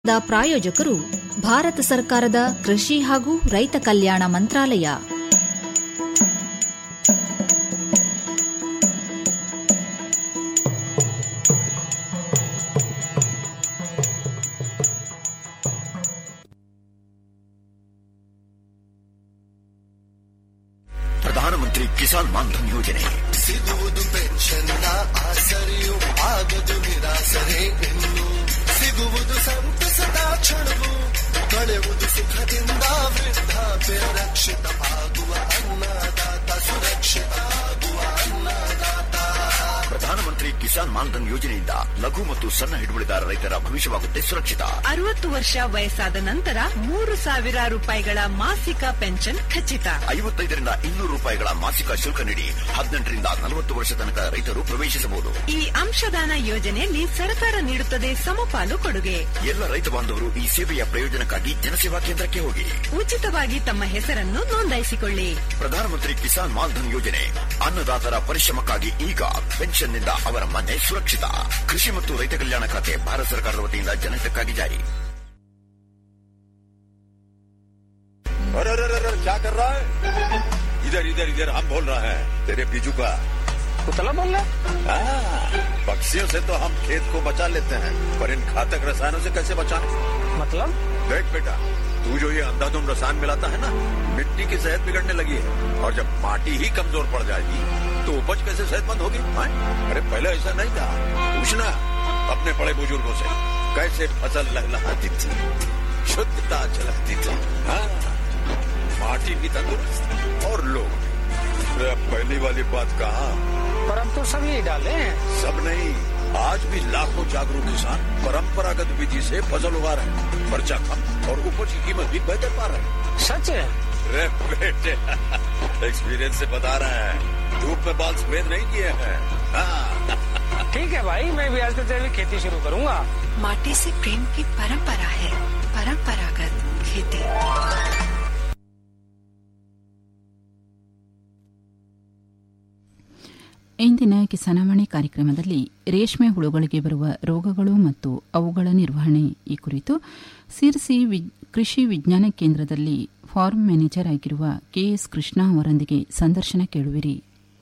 The ಪ್ರಾಯೋಜಕರು ಭಾರತ ಸರ್ಕಾರದ ಕೃಷಿ ಹಾಗೂ ರೈತ ಕಲ್ಯಾಣ ಮಂತ್ರಾಲಯ ಪ್ರಧಾನಮಂತ್ರಿ ಕಿಸಾನ್ ಮಾನ್ಧನ್ ಯೋಜನೆ ಸಿಗುವುದು ಪೆನ್ಷನ್ನ ಆಸರೆಯು ಆಗದು ನಿರಾಸರೆ ಇನ್ನು ಸಿಗುವುದು ಸಂತಸದ ಕ್ಷಣವು ಕಳೆಯುವುದು ಸುಖದಿಂದ ವೃದ್ಧಾಪ್ಯ ರಕ್ಷಿತ ಆಗುವ ಅನ್ನದಾತ ಸುರಕ್ಷಿತ ಆಗುವ ಅನ್ನದಾತ ಪ್ರಧಾನಮಂತ್ರಿ ಕಿಸಾನ್ ಮಾನ್ಧನ್ ಯೋಜನೆಯಿಂದ ಲಘು ಮತ್ತು ಸಣ್ಣ ಹಿಡುವಳಿದಾರ ರೈತರ ಭವಿಷ್ಯವಾಗುತ್ತೆ ಸುರಕ್ಷಿತ ಅರವತ್ತು ವರ್ಷ ವಯಸ್ಸಾದ ನಂತರ ಮೂರು ಸಾವಿರ ರೂಪಾಯಿಗಳ ಮಾಸಿಕ ಪೆನ್ಷನ್ ಖಚಿತ ಐವತ್ತೈದರಿಂದ ಇನ್ನೂರು ರೂಪಾಯಿಗಳ ಮಾಸಿಕ ಶುಲ್ಕ ನೀಡಿ ಹದಿನೆಂಟರಿಂದ ನಲವತ್ತು ವರ್ಷ ತನಕ ರೈತರು ಪ್ರವೇಶಿಸಬಹುದು ಈ ಅಂಶದಾನ ಯೋಜನೆಯಲ್ಲಿ ಸರ್ಕಾರ ನೀಡುತ್ತದೆ ಸಮಪಾಲು ಕೊಡುಗೆ ಎಲ್ಲ ರೈತ ಬಾಂಧವರು ಈ ಸೇವೆಯ ಪ್ರಯೋಜನಕ್ಕಾಗಿ ಜನಸೇವಾ ಕೇಂದ್ರಕ್ಕೆ ಹೋಗಿ ಉಚಿತವಾಗಿ ತಮ್ಮ ಹೆಸರನ್ನು ನೋಂದಾಯಿಸಿಕೊಳ್ಳಿ ಪ್ರಧಾನಮಂತ್ರಿ ಕಿಸಾನ್ ಮಾನ್ಧನ್ ಯೋಜನೆ ಅನ್ನದಾತರ ಪರಿಶ್ರಮಕ್ಕಾಗಿ ಈಗ ಪೆನ್ಷನ್ನಿಂದ ಅವರ ಮನೆ ಸುರಕ್ಷಿತ ಕೃಷಿ ಮತ್ತು ರೈತ ಕಲ್ಯಾಣ ಖಾತೆ ಭಾರತ ಸರ್ಕಾರದ ವತಿಯಿಂದ ಜನಹಿತಕ್ಕಾಗಿ ಜಾರಿ अरे अरे अरे अरे, क्या कर रहा है इधर इधर इधर हम बोल रहे हैं तेरे बीजू का पुतला बोल रहा हाँ, पक्षियों से तो हम खेत को बचा लेते हैं पर इन घातक रसायनों से कैसे बचाएं मतलब देख बेटा तू जो ये अंधाधुंध रसायन मिलाता है ना मिट्टी की सेहत बिगड़ने लगी है और जब माटी ही कमजोर पड़ जाएगी तो उपज कैसे सेहतमंद होगी हाँ? अरे पहले ऐसा नहीं था पूछना अपने बड़े बुजुर्गों से कैसे फसल लहलहाती थी शुद्धता झलकती थी हाँ माटी भी तंदुरुस्त और लोग भी। अरे अब पहली वाली बात कहा पर अब तो सब यही डाले हैं सब नहीं आज भी लाखों जागरूक किसान परंपरागत विधि से फसल उगा रहे हैं खर्चा कम और उपज की कीमत भी बेहतर पा रहे हैं सच है अरे बेटे एक्सपीरियंस से बता रहे हैं धूप में बाल सफेद नहीं किए हैं हाँ, ठीक है भाई मैं भी आज से जैविक खेती शुरू करूंगा माटी से प्रेम की परंपरा है परंपरागत खेती ಇಂದಿನ ಕಿಸಾನವಾಣಿ ಕಾರ್ಯಕ್ರಮದಲ್ಲಿ ರೇಷ್ಮೆ ಹುಳುಗಳಿಗೆ ಬರುವ ರೋಗಗಳು ಮತ್ತು ಅವುಗಳ ನಿರ್ವಹಣೆ ಈ ಕುರಿತು ಸಿರ್ಸಿ ವಿ- ಕೃಷಿ ವಿಜ್ಞಾನ ಕೇಂದ್ರದಲ್ಲಿ ಫಾರ್ಮ್ ಮ್ಯಾನೇಜರ್ ಆಗಿರುವ ಕೆಎಸ್ ಕೃಷ್ಣ ಅವರೊಂದಿಗೆ ಸಂದರ್ಶನ ಕೇಳುವಿರಿ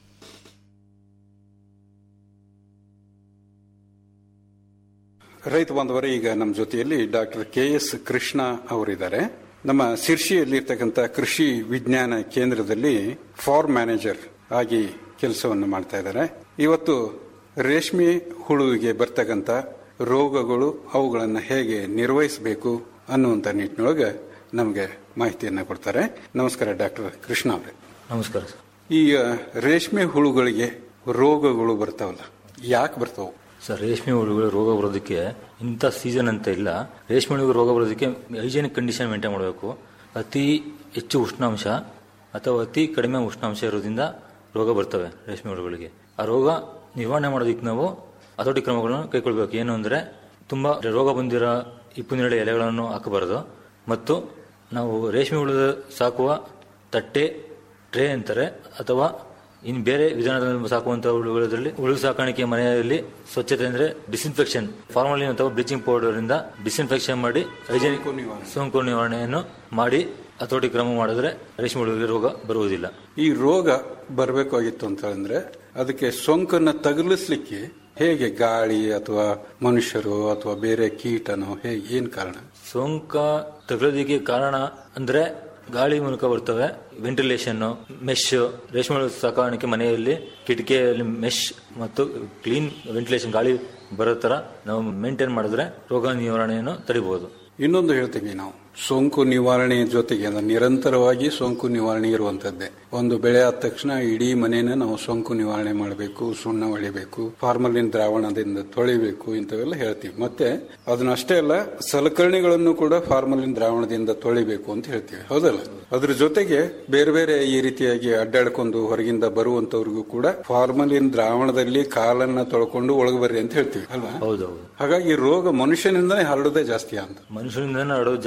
ರೈತ ಬಾಂಧವರೇ ಈಗ ನಮ್ಮ ಜೊತೆಯಲ್ಲಿ ಡಾಕ್ಟರ್ ಕೆ ಎಸ್ ಕೃಷ್ಣ ಅವರಿದ್ದಾರೆ ನಮ್ಮ ಸಿರ್ಸಿಯಲ್ಲಿರ್ತಕ್ಕಂಥ ಕೃಷಿ ವಿಜ್ಞಾನ ಕೇಂದ್ರದಲ್ಲಿ ಫಾರ್ಮ್ ಮ್ಯಾನೇಜರ್ ಆಗಿ ಕೆಲಸವನ್ನು ಮಾಡ್ತಾ ಇದ್ದಾರೆ ಇವತ್ತು ರೇಷ್ಮೆ ಹುಳುವಿಗೆ ಬರ್ತಕ್ಕಂಥ ರೋಗಗಳು ಅವುಗಳನ್ನು ಹೇಗೆ ನಿರ್ವಹಿಸಬೇಕು ಅನ್ನುವಂಥ ನಿಟ್ಟಿನೊಳಗೆ ನಮಗೆ ಮಾಹಿತಿಯನ್ನು ಕೊಡ್ತಾರೆ ನಮಸ್ಕಾರ ಡಾಕ್ಟರ್ ಕೃಷ್ಣ ಅವರೇ ನಮಸ್ಕಾರ ಸರ್ ಈಗ ರೇಷ್ಮೆ ಹುಳುಗಳಿಗೆ ರೋಗಗಳು ಬರ್ತಾವಲ್ಲ ಯಾಕೆ ಬರ್ತಾವು ಸರ್ ರೇಷ್ಮೆ ಹುಳುಗಳು ರೋಗ ಬರೋದಕ್ಕೆ ಇಂಥ ಸೀಸನ್ ಅಂತ ಇಲ್ಲ ರೇಷ್ಮೆ ಹುಳುಗಳು ರೋಗ ಬರೋದಕ್ಕೆ ಹೈಜೆನಿಕ್ ಕಂಡೀಷನ್ ಮೇಂಟೈನ್ ಮಾಡಬೇಕು ಅತಿ ಹೆಚ್ಚು ಉಷ್ಣಾಂಶ ಅಥವಾ ಅತಿ ಕಡಿಮೆ ಉಷ್ಣಾಂಶ ಇರೋದ್ರಿಂದ ರೋಗ ಬರ್ತವೆ ರೇಷ್ಮೆ ಹುಳುಗಳಿಗೆ ಆ ರೋಗ ನಿರ್ವಹಣೆ ಮಾಡೋದಕ್ಕೆ ನಾವು ಹತೋಟಿ ಕ್ರಮಗಳನ್ನು ಕೈಗೊಳ್ಬೇಕು ಏನು ಅಂದರೆ ತುಂಬ ರೋಗ ಬಂದಿರೋ ಇಪ್ಪುನೇರಳೆ ಎಲೆಗಳನ್ನು ಹಾಕಬಾರದು ಮತ್ತು ನಾವು ರೇಷ್ಮೆ ಹುಳು ಸಾಕುವ ತಟ್ಟೆ ಟ್ರೇ ಅಂತಾರೆ ಅಥವಾ ಇನ್ನು ಬೇರೆ ವಿಧಾನದಲ್ಲಿ ಸಾಕುವಂತ ಹುಳುಗಳಲ್ಲಿ ಹುಳು ಸಾಕಾಣಿಕೆ ಮನೆಯಲ್ಲಿ ಸ್ವಚ್ಛತೆ ಅಂದ್ರೆ ಡಿಸ್ಇನ್ಫೆಕ್ಷನ್ ಫಾರ್ಮಲಿನ್ ಅಥವಾ ಬ್ಲೀಚಿಂಗ್ ಪೌಡರ್ ಇಂದ ಡಿಸ್ಇನ್ಫೆಕ್ಷನ್ ಮಾಡಿ ಹೈಜೆನಿಕ್ ಸೋಂಕು ನಿವಾರಣೆಯನ್ನು ಮಾಡಿ ಹತೋಟಿ ಕ್ರಮ ಮಾಡಿದ್ರೆ ರೇಷ್ಮೆ ಹುಳುವಿಗೆ ರೋಗ ಬರುವುದಿಲ್ಲ ಈ ರೋಗ ಬರಬೇಕಾಗಿತ್ತು ಅಂತ ಅಂದ್ರೆ ಅದಕ್ಕೆ ಸೋಂಕನ್ನ ತಗುಲಿಸ್ಲಿಕ್ಕೆ ಹೇಗೆ ಗಾಳಿ ಅಥವಾ ಮನುಷ್ಯರು ಅಥವಾ ಬೇರೆ ಕೀಟನೋ ಹೇಗೆ ಏನ್ ಕಾರಣ ಸೋಂಕ ತಗುಲೋದಕ್ಕೆ ಕಾರಣ ಅಂದ್ರೆ ಗಾಳಿ ಮೂಲಕ ಬರ್ತವೆ ವೆಂಟಿಲೇಷನ್ ಮೆಶ್ ರೇಷ್ಮೆ ಹುಳು ಸಾಕಾಣಿಕೆ ಮನೆಯಲ್ಲಿ ಕಿಟಕಿಯಲ್ಲಿ ಮೆಶ್ ಮತ್ತು ಕ್ಲೀನ್ ವೆಂಟಿಲೇಷನ್ ಗಾಳಿ ಬರೋ ತರ ನಾವು ಮೇಂಟೈನ್ ಮಾಡಿದ್ರೆ ರೋಗ ನಿವಾರಣೆಯನ್ನು ತಡಿಬಹುದು ಇನ್ನೊಂದು ಹೇಳ್ತೀವಿ ನಾವು ಸೋಂಕು ನಿವಾರಣೆ ಜೊತೆಗೆ ಅಂದ್ರೆ ನಿರಂತರವಾಗಿ ಸೋಂಕು ನಿವಾರಣೆ ಇರುವಂತದ್ದೇ ಒಂದು ಬೆಳೆ ಆದ ತಕ್ಷಣ ಇಡೀ ಮನೆಯನ್ನ ನಾವು ಸೋಂಕು ನಿವಾರಣೆ ಮಾಡಬೇಕು ಸುಣ್ಣ ಹೊಳಿಬೇಕು ಫಾರ್ಮಲಿನ್ ದ್ರಾವಣದಿಂದ ತೊಳಿಬೇಕು ಇಂಥವೆಲ್ಲ ಹೇಳ್ತೀವಿ ಮತ್ತೆ ಅದನ್ನ ಅಷ್ಟೇ ಅಲ್ಲ ಸಲಕರಣೆಗಳನ್ನು ಕೂಡ ಫಾರ್ಮಲಿನ್ ದ್ರಾವಣದಿಂದ ತೊಳಿಬೇಕು ಅಂತ ಹೇಳ್ತೀವಿ ಹೌದಲ್ಲ ಅದ್ರ ಜೊತೆಗೆ ಬೇರೆ ಬೇರೆ ಈ ರೀತಿಯಾಗಿ ಅಡ್ಡಾಡ್ಕೊಂಡು ಹೊರಗಿಂದ ಬರುವಂತವ್ರಿಗೂ ಕೂಡ ಫಾರ್ಮಲಿನ್ ದ್ರಾವಣದಲ್ಲಿ ಕಾಲನ್ನ ತೊಳ್ಕೊಂಡು ಒಳಗೆ ಬರ್ರಿ ಅಂತ ಹೇಳ್ತೀವಿ ಅಲ್ವಾ ಹೌದೌದು ಹಾಗಾಗಿ ರೋಗ ಮನುಷ್ಯನಿಂದನೇ ಹರಡೋದೇ ಜಾಸ್ತಿ ಅಂತ ಮನುಷ್ಯರಿಂದ ಹರಡೋದು ಜಾಸ್ತಿನೇ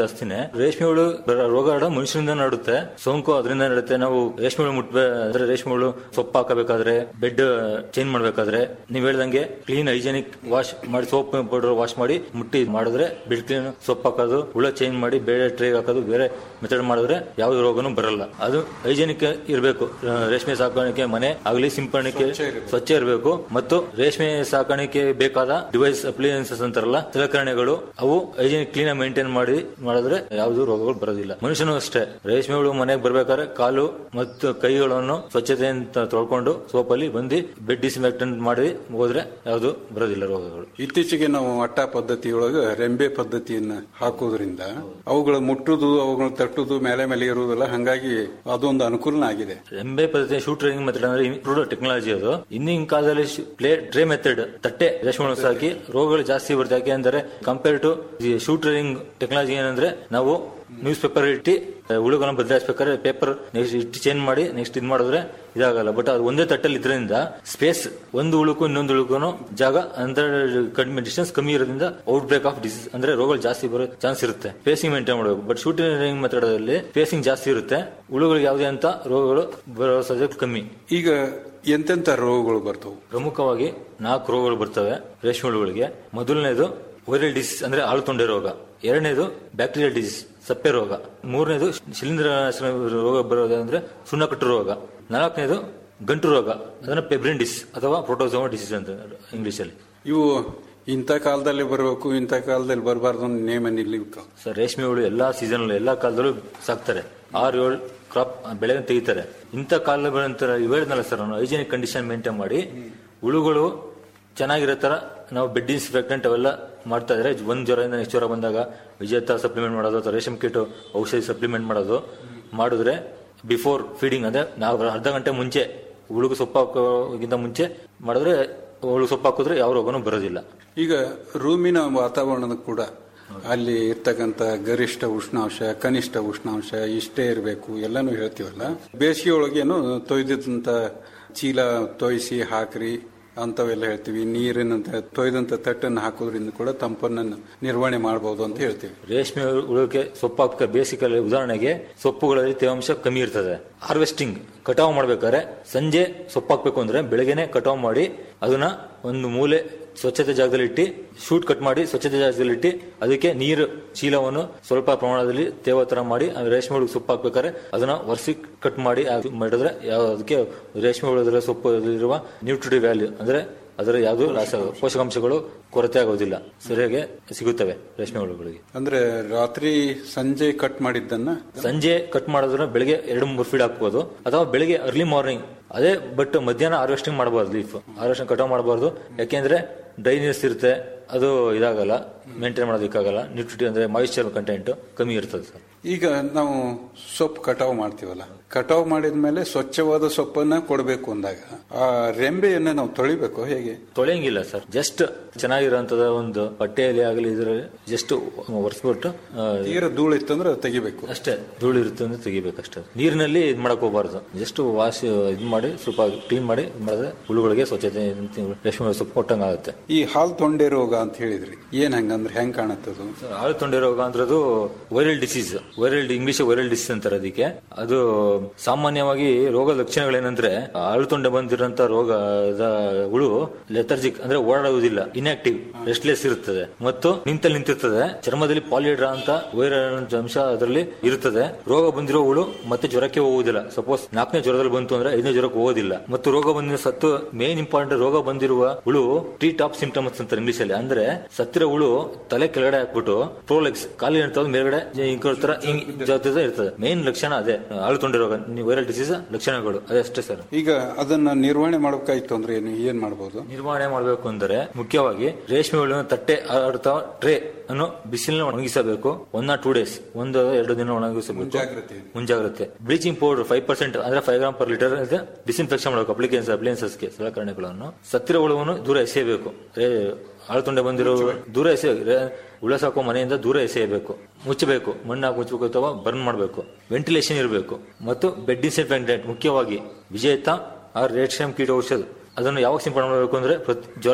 ರೇಷ್ಮೆ ಹುಳು ಬರ- ರೋಗ ಹರಡ ಮನುಷ್ಯರಿಂದ ನಡುತ್ತೆ ಸೋಂಕು ಅದರಿಂದ ನಡುತ್ತೆ ನಾವು ರೇಷ್ಮೆ ಹುಳು ಮುಟ್ಬೇ ಅಂದ್ರೆ ರೇಷ್ಮೆ ಹುಳು ಸೊಪ್ಪು ಹಾಕಬೇಕಾದ್ರೆ ಬೆಡ್ ಚೇಂಜ್ ಮಾಡ್ಬೇಕಾದ್ರೆ ನೀವ್ ಹೇಳ್ದಂಗೆ ಕ್ಲೀನ್ ಹೈಜೆನಿಕ್ ವಾಶ್ ಮಾಡಿ ಸೋಪ್ ಪೌಡರ್ ವಾಶ್ ಮಾಡಿ ಮುಟ್ಟಿ ಮಾಡಿದ್ರೆ ಬೆಡ್ ಕ್ಲೀನ್ ಸೊಪ್ಪು ಹಾಕೋದು ಹುಳ ಚೇಂಜ್ ಮಾಡಿ ಬೇರೆ ಟ್ರೇ ಹಾಕೋದು ಬೇರೆ ಮೆಥಡ್ ಮಾಡಿದ್ರೆ ಯಾವ ರೋಗನೂ ಬರಲ್ಲ ಅದು ಹೈಜೆನಿಕ್ ಇರಬೇಕು ರೇಷ್ಮೆ ಸಾಕಾಣಿಕೆ ಮನೆ ಆಗಲಿ ಸಿಂಪಡಣೆಗೆ ಸ್ವಚ್ಛ ಇರಬೇಕು ಮತ್ತು ರೇಷ್ಮೆ ಸಾಕಾಣಿಕೆ ಬೇಕಾದ ಡಿವೈಸ್ ಅಪ್ಲಿಯನ್ಸಸ್ ಅಂತಾರಲ್ಲ ಸಲಕರಣೆಗಳು ಅವು ಹೈಜೆನಿಕ್ ಕ್ಲೀನ್ ಆಗಿ ಮೇಂಟೈನ್ ಮಾಡಿ ಮಾಡಿದ್ರೆ ಯಾವ್ದು ರೋಗಗಳು ಬರೋದಿಲ್ಲ ಮನುಷ್ಯನು ಅಷ್ಟೇ ರೇಷ್ಮೆ ಹುಳು ಮನೆಗೆ ಬರ್ಬೇಕಾದ್ರೆ ಕಾಲು ಮತ್ತು ಕೈಗಳನ್ನು ಸ್ವಚ್ಛತೆಯಿಂದ ತೊಳ್ಕೊಂಡು ಸೋಪಲ್ಲಿ ಬಂದು ಬೆಡ್ ಡಿಸ್ಇನ್ಫೆಕ್ಟೆಂಟ್ ಮಾಡಿ ಹೋದ್ರೆ ಯಾವ್ದು ಬರೋದಿಲ್ಲ ರೋಗಗಳು ಇತ್ತೀಚೆಗೆ ನಾವು ಅಟ್ಟ ಪದ್ಧತಿಯೊಳಗೆ ರೆಂಬೆ ಪದ್ಧತಿಯನ್ನ ಹಾಕೋದ್ರಿಂದ ಅವುಗಳ ಮುಟ್ಟುದು ಅವುಗಳ ತಟ್ಟುದು ಮೇಲೆ ಮೇಲೆ ಇರುವುದಿಲ್ಲ ಹಂಗಾಗಿ ಅದೊಂದು ಅನುಕೂಲನ ಆಗಿದೆ ರೆಂಬೆ ಪದ್ಧತಿ ಶೂಟ್ ಟ್ರೈನಿಂಗ್ ಮೆಥಡ್ ಅಂದ್ರೆ ಇಂಪ್ರೂವ್ಡ್ ಟೆಕ್ನಾಲಜಿ ಅದು ಇನ್ನಿನ ಕಾಲದಲ್ಲಿ ಪ್ಲೇ ಟ್ರೇ ಮೆಥಡ್ ತಟ್ಟೆ ರೇಷ್ಮೆ ಹುಳು ಸಾಕಿ ರೋಗಗಳು ಜಾಸ್ತಿ ಬರುತ್ತೆ ಯಾಕೆ ಅಂದ್ರೆ compare to shoot training technology ಏನಂದ್ರೆ ನಾವು ನ್ಯೂಸ್ ಪೇಪರ್ ಇಟ್ಟು ಹುಳುಗಳನ್ನ ಬದಲಾಯಿಸ್ಬೇಕಾದ್ರೆ ಪೇಪರ್ ನೆಕ್ಸ್ಟ್ ಇಟ್ಟು ಚೇಂಜ್ ಮಾಡಿ ನೆಕ್ಸ್ಟ್ ಇದು ಮಾಡಿದ್ರೆ ಇದಾಗಲ್ಲ ಬಟ್ ಅದು ಒಂದೇ ತಟ್ಟಲ್ಲಿ ಇದ್ರಿಂದ ಸ್ಪೇಸ್ ಒಂದು ಉಳುಕು ಇನ್ನೊಂದು ಉಳುಕು ಜಾಗ ಅಂದ್ರೆ ಕಡಿಮೆ ಡಿಸ್ಟೆನ್ಸ್ ಕಮ್ಮಿ ಇರೋದ್ರಿಂದ ಔಟ್ ಬ್ರೇಕ್ ಆಫ್ ಡಿಸೀಸ್ ಅಂದ್ರೆ ರೋಗಗಳು ಜಾಸ್ತಿ ಬರೋ ಚಾನ್ಸ್ ಇರುತ್ತೆ ಸ್ಪೇಸಿಂಗ್ ಮೇಂಟೈನ್ ಮಾಡಬೇಕು ಬಟ್ ಶೂಟಿಂಗ್ ಮೆಥಡ್ ಅಲ್ಲಿ ಸ್ಪೇಸಿಂಗ್ ಜಾಸ್ತಿ ಇರುತ್ತೆ ಹುಳುಗಳಿಗೆ ಯಾವುದೇ ಅಂತ ರೋಗಗಳು ಬರೋ ಸಾಧ್ಯತೆ ಕಮ್ಮಿ ಈಗ ಎಂತೆಂತ ರೋಗಗಳು ಬರ್ತವು ಪ್ರಮುಖವಾಗಿ ನಾಲ್ಕು ರೋಗಗಳು ಬರ್ತವೆ ರೇಷ್ಮೆ ಹುಳುಗಳಿಗೆ ಮೊದಲನೇದು ವೈರಲ್ ಡಿಸೀಸ್ ಅಂದ್ರೆ ಆಳು ತೊಂಡೆ ರೋಗ ಎರಡನೇದು ಬ್ಯಾಕ್ಟೀರಿಯಲ್ ಡಿಸೀಸ್ ಸಪ್ಪೆ ರೋಗ ಮೂರನೇದು ಶಿಲೀಂಧ್ರ ರೋಗ ಬರೋದಂದ್ರೆ ಸುಣ್ಣಕಟ್ಟು ರೋಗ ನಾಲ್ಕನೇದು ಗಂಟು ರೋಗ ಅದನ್ನ ಪೆಬ್ರಿನ್ ಡಿಸ್ ಅಥವಾ ಪ್ರೋಟೋಸೋಮಾ ಡಿಸೀಸ್ ಅಂತ ಇಂಗ್ಲಿಷ್ ಅಲ್ಲಿ ಇವು ಇಂಥ ಕಾಲದಲ್ಲಿ ಬರಬೇಕು ಇಂಥ ಕಾಲದಲ್ಲಿ ಬರಬಾರ್ದು ಅನ್ನೋ ನೇಮ ನಿಲ್ಲಿಕ್ಕೆ ಸರ್ ರೇಷ್ಮೆ ಹುಳು ಎಲ್ಲಾ ಸೀಸನ್ ಎಲ್ಲಾ ಕಾಲದಲ್ಲೂ ಸಾಕ್ತಾರೆ ಆರು ಏಳು ಕ್ರಾಪ್ ಬೆಳೆ ತೆಗಿತಾರೆ ಇಂಥ ಕಾಲ ನಂತರ ಹೇಳಿದ್ನಲ್ಲ ಸರ್ ನಾನು ಹೈಜೆನಿಕ್ ಕಂಡೀಷನ್ ಮೇಂಟೈನ್ ಮಾಡಿ ಹುಳುಗಳು ಚೆನ್ನಾಗಿರೋ ತರ ನಾವು ಬೆಡ್ ಇನ್ಸ್ಪೆಕ್ಟೆಂಟ್ ಅವೆಲ್ಲ ಮಾಡ್ತಾ ಇದ್ರೆ ಒಂದ್ ಜ್ವರದಿಂದ ನೆಕ್ಸ್ಟ್ ಜ್ವರ ಬಂದಾಗ ವಿಜೇತ ಸಪ್ಲಿಮೆಂಟ್ ಮಾಡೋದು ಅಥವಾ ರೇಷನ್ ಕಿಟ್ ಔಷಧಿ ಸಪ್ಲಿಮೆಂಟ್ ಮಾಡೋದು ಮಾಡಿದ್ರೆ ಬಿಫೋರ್ ಫೀಡಿಂಗ್ ಅಂದ್ರೆ ನಾವು ಅರ್ಧ ಗಂಟೆ ಮುಂಚೆ ಹುಳುಗು ಸೊಪ್ಪು ಹಾಕೋಕ್ಕಿಂತ ಮುಂಚೆ ಮಾಡಿದ್ರೆ ಹುಳು ಸೊಪ್ಪು ಹಾಕಿದ್ರೆ ಯಾವ ರೋಗನೂ ಬರೋದಿಲ್ಲ ಈಗ ರೂಮಿನ ವಾತಾವರಣದ ಕೂಡ ಅಲ್ಲಿ ಇರ್ತಕ್ಕಂಥ ಗರಿಷ್ಠ ಉಷ್ಣಾಂಶ ಕನಿಷ್ಠ ಉಷ್ಣಾಂಶ ಇಷ್ಟೇ ಇರಬೇಕು ಎಲ್ಲಾನು ಹೇಳ್ತೀವಲ್ಲ ಬೇಸಿಗೆ ಒಳಗೇನು ತೊಯ್ದಂತ ಚೀಲ ತೊಯ್ಸಿ ಹಾಕ್ರಿ ಅಂತವೆಲ್ಲ ಹೇಳ್ತೀವಿ ನೀರಿನ ತೊಯ್ದಂತ ತಟ್ಟನ್ನು ಹಾಕೋದ್ರಿಂದ ಕೂಡ ತಂಪನ್ನು ನಿರ್ವಹಣೆ ಮಾಡಬಹುದು ಅಂತ ಹೇಳ್ತೀವಿ ರೇಷ್ಮೆ ಹುಳಕ್ಕೆ ಸೊಪ್ಪು ಹಾಕ ಬೇಸಿಕಲ್ಲಿ ಉದಾಹರಣೆಗೆ ಸೊಪ್ಪುಗಳಲ್ಲಿ ತೇವಾಂಶ ಕಮ್ಮಿ ಇರ್ತದೆ ಹಾರ್ವೆಸ್ಟಿಂಗ್ ಕಟಾವು ಮಾಡ್ಬೇಕಾದ್ರೆ ಸಂಜೆ ಸೊಪ್ಪು ಹಾಕ್ಬೇಕು ಅಂದ್ರೆ ಬೆಳಗ್ಗೆನೆ ಕಟಾವು ಮಾಡಿ ಅದನ್ನ ಒಂದು ಮೂಲೆ ಸ್ವಚ್ಛತೆ ಜಾಗದಲ್ಲಿ ಇಟ್ಟು ಶೂಟ್ ಕಟ್ ಮಾಡಿ ಸ್ವಚ್ಛತೆ ಜಾಗದಲ್ಲಿ ಇಟ್ಟು ಅದಕ್ಕೆ ನೀರು ಚೀಲವನ್ನು ಸ್ವಲ್ಪ ಪ್ರಮಾಣದಲ್ಲಿ ತೇವ ತರ ಮಾಡಿ ಆ ರೇಷ್ಮೆ ಹುಳು ಸೊಪ್ಪು ಹಾಕ್ಬೇಕಾದ್ರೆ ಅದನ್ನ ವರ್ಷಿ ಕಟ್ ಮಾಡಿ ಅದು ಮಾಡಿದ್ರೆ ಯಾವ ಅದಕ್ಕೆ ರೇಷ್ಮೆ ಹುಳದ ಸೊಪ್ಪು ಇರುವ ನ್ಯೂಟ್ರಿಟಿವ್ ವ್ಯಾಲ್ಯೂ ಅಂದ್ರೆ ಅದರ ಯಾವುದು ರಾಸ ಪೋಷಕಾಂಶಗಳು ಕೊರತೆ ಆಗೋದಿಲ್ಲ ಸರಿಯಾಗಿ ಸಿಗುತ್ತವೆ ರೇಷ್ಮೆ ಹುಳುಗಳಿಗೆ ಅಂದ್ರೆ ರಾತ್ರಿ ಸಂಜೆ ಕಟ್ ಮಾಡಿದ್ದನ್ನ ಸಂಜೆ ಕಟ್ ಮಾಡಿದ್ರೆ ಬೆಳಿಗ್ಗೆ ಎರಡು ಮೂರು ಫೀಡ್ ಹಾಕ್ಬೋದು ಅಥವಾ ಬೆಳಿಗ್ಗೆ ಅರ್ಲಿ ಮಾರ್ನಿಂಗ್ ಅದೇ ಬಟ್ ಮಧ್ಯಾಹ್ನ ಹಾರ್ವೆಸ್ಟಿಂಗ್ ಮಾಡಬಾರ್ದು ಲೀಫ್ ಹಾರ್ವೆಸ್ಟಿಂಗ್ ಕಟಾವ್ ಮಾಡಬಾರ್ದು ಯಾಕೆಂದ್ರೆ ಡ್ರೈನೆಸ್ ಇರುತ್ತೆ ಅದು ಇದಾಗಲ್ಲ ಮೇಂಟೈನ್ ಮಾಡೋದಕ್ಕಾಗಲ್ಲ ನ್ಯೂಟ್ರಿಟಿ ಅಂದ್ರೆ ಮಾಯಿಶ್ಚರ್ ಕಂಟೆಂಟ್ ಕಮ್ಮಿ ಇರ್ತದೆ ಸರ್ ಈಗ ನಾವು ಸೊಪ್ಪು ಕಟಾವು ಮಾಡ್ತೀವಲ್ಲ ಕಟಾವು ಮಾಡಿದ ಮೇಲೆ ಸ್ವಚ್ಛವಾದ ಸೊಪ್ಪನ್ನ ಕೊಡಬೇಕು ಅಂದಾಗ ಆ ರೆಂಬೆಯನ್ನ ನಾವು ತೊಳಿಬೇಕು ಹೇಗೆ ತೊಳೆಯಂಗಿಲ್ಲ ಸರ್ ಜಸ್ಟ್ ಚೆನ್ನಾಗಿರೋಂಥದ್ದು ಒಂದು ಬಟ್ಟೆಯಲ್ಲಿ ಆಗಲಿ ಇದರಲ್ಲಿ ಜಸ್ಟ್ ಒರೆಸ್ಬಿಟ್ಟು ಆ, ತೀರ ಧೂಳು ಇತ್ತಂದ್ರೆ ತೆಗಿಬೇಕು ಅಷ್ಟೇ ಧೂಳು ಇರುತ್ತೆ ಅಂದ್ರೆ ತೆಗಿಬೇಕಷ್ಟೇ ನೀರಿನಲ್ಲಿ ಇದು ಮಾಡಕ್ ಹೋಗ್ಬಾರ್ದು ಜಸ್ಟ್ ವಾಶ್ ಇದು ಮಾಡಿ ಸ್ವಲ್ಪ ಕ್ಲೀನ್ ಮಾಡಿ ಇದ್ ಮಾಡಿದ್ರೆ ಹುಳುಗಳಿಗೆ ಸ್ವಚ್ಛತೆ ರೇಷ್ಮೆ ಸೊಪ್ಪು ಕೊಟ್ಟಂಗೆ ಆಗುತ್ತೆ ಈ ಹಾಲ್ ತೊಂಡೆ ರೋಗ ಅಂತ ಹೇಳಿದ್ರಿ ಏನ್ ಹಂಗಂದ್ರೆ ಹೆಂಗ್ ಕಾಣತ್ತದು ಆಳು ತೊಂಡೆ ರೋಗ ಅಂದ್ರದು viral disease viral English viral disease ಅಂತಾರೆ ಅದಕ್ಕೆ ಅದು ಸಾಮಾನ್ಯವಾಗಿ ರೋಗ ಲಕ್ಷಣಗಳೇನಂದ್ರೆ ಆಳು ತೊಂಡೆ ಬಂದಿರೋಂತ ರೋಗದ ಹುಳು ಲೆಥರ್ಜಿಕ್ ಅಂದ್ರೆ ಓಡಾಡುವುದಿಲ್ಲ ಇನ್ಆಕ್ಟಿವ್ ರೆಸ್ಟ್ಲೆಸ್ ಇರುತ್ತದೆ ಮತ್ತು ನಿಂತಲ್ಲಿ ನಿಂತಿರ್ತದೆ ಚರ್ಮದಲ್ಲಿ ಪಾಲಿಡ್ರಾ ಅಂತ ವೈರಲ್ ಅಂಶ ಅದರಲ್ಲಿ ಇರುತ್ತದೆ ರೋಗ ಬಂದಿರೋ ಹುಳು ಮತ್ತೆ ಜ್ವರಕ್ಕೆ ಹೋಗುವುದಿಲ್ಲ ಸಪೋಸ್ ನಾಲ್ಕನೇ ಜ್ವರದಲ್ಲಿ ಬಂತು ಅಂದ್ರೆ ಐದನೇ ಜ್ವರಕ್ಕೆ ಹೋಗೋದಿಲ್ಲ ಮತ್ತು ರೋಗ ಬಂದಿರೋ ಸತ್ತು ಮೇನ್ ಇಂಪಾರ್ಟೆಂಟ್ ರೋಗ ಬಂದಿರುವ ಹುಳು ಟಿ ಟಾಪ್ ಸಿಂಪ್ಟಮ್ಸ್ ಅಂತ ಇಂಗ್ಲಿಷ್ ಅಲ್ಲಿ ಅಂದ್ರೆ ಸತ್ತಿರೋ ಹುಳು ತಲೆ ಕೆಳಗಡೆ ಹಾಕ್ಬಿಟ್ಟು ಪ್ರೋಲೆಕ್ಸ್ ಕಾಲಿ ಇರ್ತದೆ ಮೇಲ್ಗಡೆ ಹಿಂಗ್ ತರ ಹಿಂಗ್ ಜೊತೆ ಇರ್ತದೆ ಮೇನ್ ಲಕ್ಷಣ ಅದೇ ಆಳು ತೊಂಡೆ ರೋಗ ವೈರಲ್ ಡಿಸೀಸ್ ಲಕ್ಷಣಗಳು ಅದೇ ಅಷ್ಟೇ ಸರ್ ಈಗ ಅದನ್ನ ನಿರ್ವಹಣೆ ಮಾಡಬೇಕಾಯ್ತು ಅಂದ್ರೆ ಏನು ಏನ್ ಮಾಡ್ಬೋದು ನಿರ್ವಹಣೆ ಮಾಡಬೇಕು ಅಂದ್ರೆ ಮುಖ್ಯವಾಗಿ ರೇಷ್ಮೆ ಹುಳುವಿನ ತಟ್ಟೆ ಅಥವಾ ಟ್ರೇ ಅನ್ನು ಬಿಸಿಲಿನ ಒಣಗಿಸಬೇಕು ಒನ್ ಆರ್ ಟೂ ಡೇಸ್ ಒಂದು ಎರಡು ದಿನ ಒಣಗಿಸಬೇಕು ಮುಂಜಾಗ್ರತೆ. ಮುಂಜಾಗ್ರತೆ ಬ್ಲೀಚಿಂಗ್ ಪೌಡರ್ ಫೈವ್ ಪರ್ಸೆಂಟ್ ಅಂದ್ರೆ five gram per litre disinfection ಮಾಡಬೇಕು ಅಪ್ಲಿಕೆನ್ಸ್ ಅಪ್ಲಿಯನ್ಸಸ್ಗೆ ಸಲಕರಣೆಗಳನ್ನು ಸತ್ತಿರ ಹುಳುವನ್ನು ದೂರ ಎಸೆಯಬೇಕು ರೇ ಆಳುತೊಂಡೆ ಬಂದಿರೋ ದೂರ ಎಸೆ ರೇ- ಹುಳ ಸಾಕೋ ಮನೆಯಿಂದ ದೂರ ಎಸೆಯಬೇಕು ಮುಚ್ಚಬೇಕು ಮಣ್ಣು ಹಾಕಿ ಮುಚ್ಚಬೇಕು ಅಥವಾ ಬರ್ನ್ ಮಾಡಬೇಕು ವೆಂಟಿಲೇಷನ್ ಇರಬೇಕು ಮತ್ತು ಬೆಡ್ ಡಿಸ್ಇನ್ಫೆಕ್ಟೆಂಟ್ ಮುಖ್ಯವಾಗಿ ವಿಜೇತ ಆರ್ ರೇಷ್ಮೆ ಕೀಟ ಔಷಧ ಅದನ್ನು ಯಾವಾಗ ಸಿಂಪಡಣೆ ಮಾಡಬೇಕು ಅಂದ್ರೆ ಪ್ರತಿ ಜ್ವರ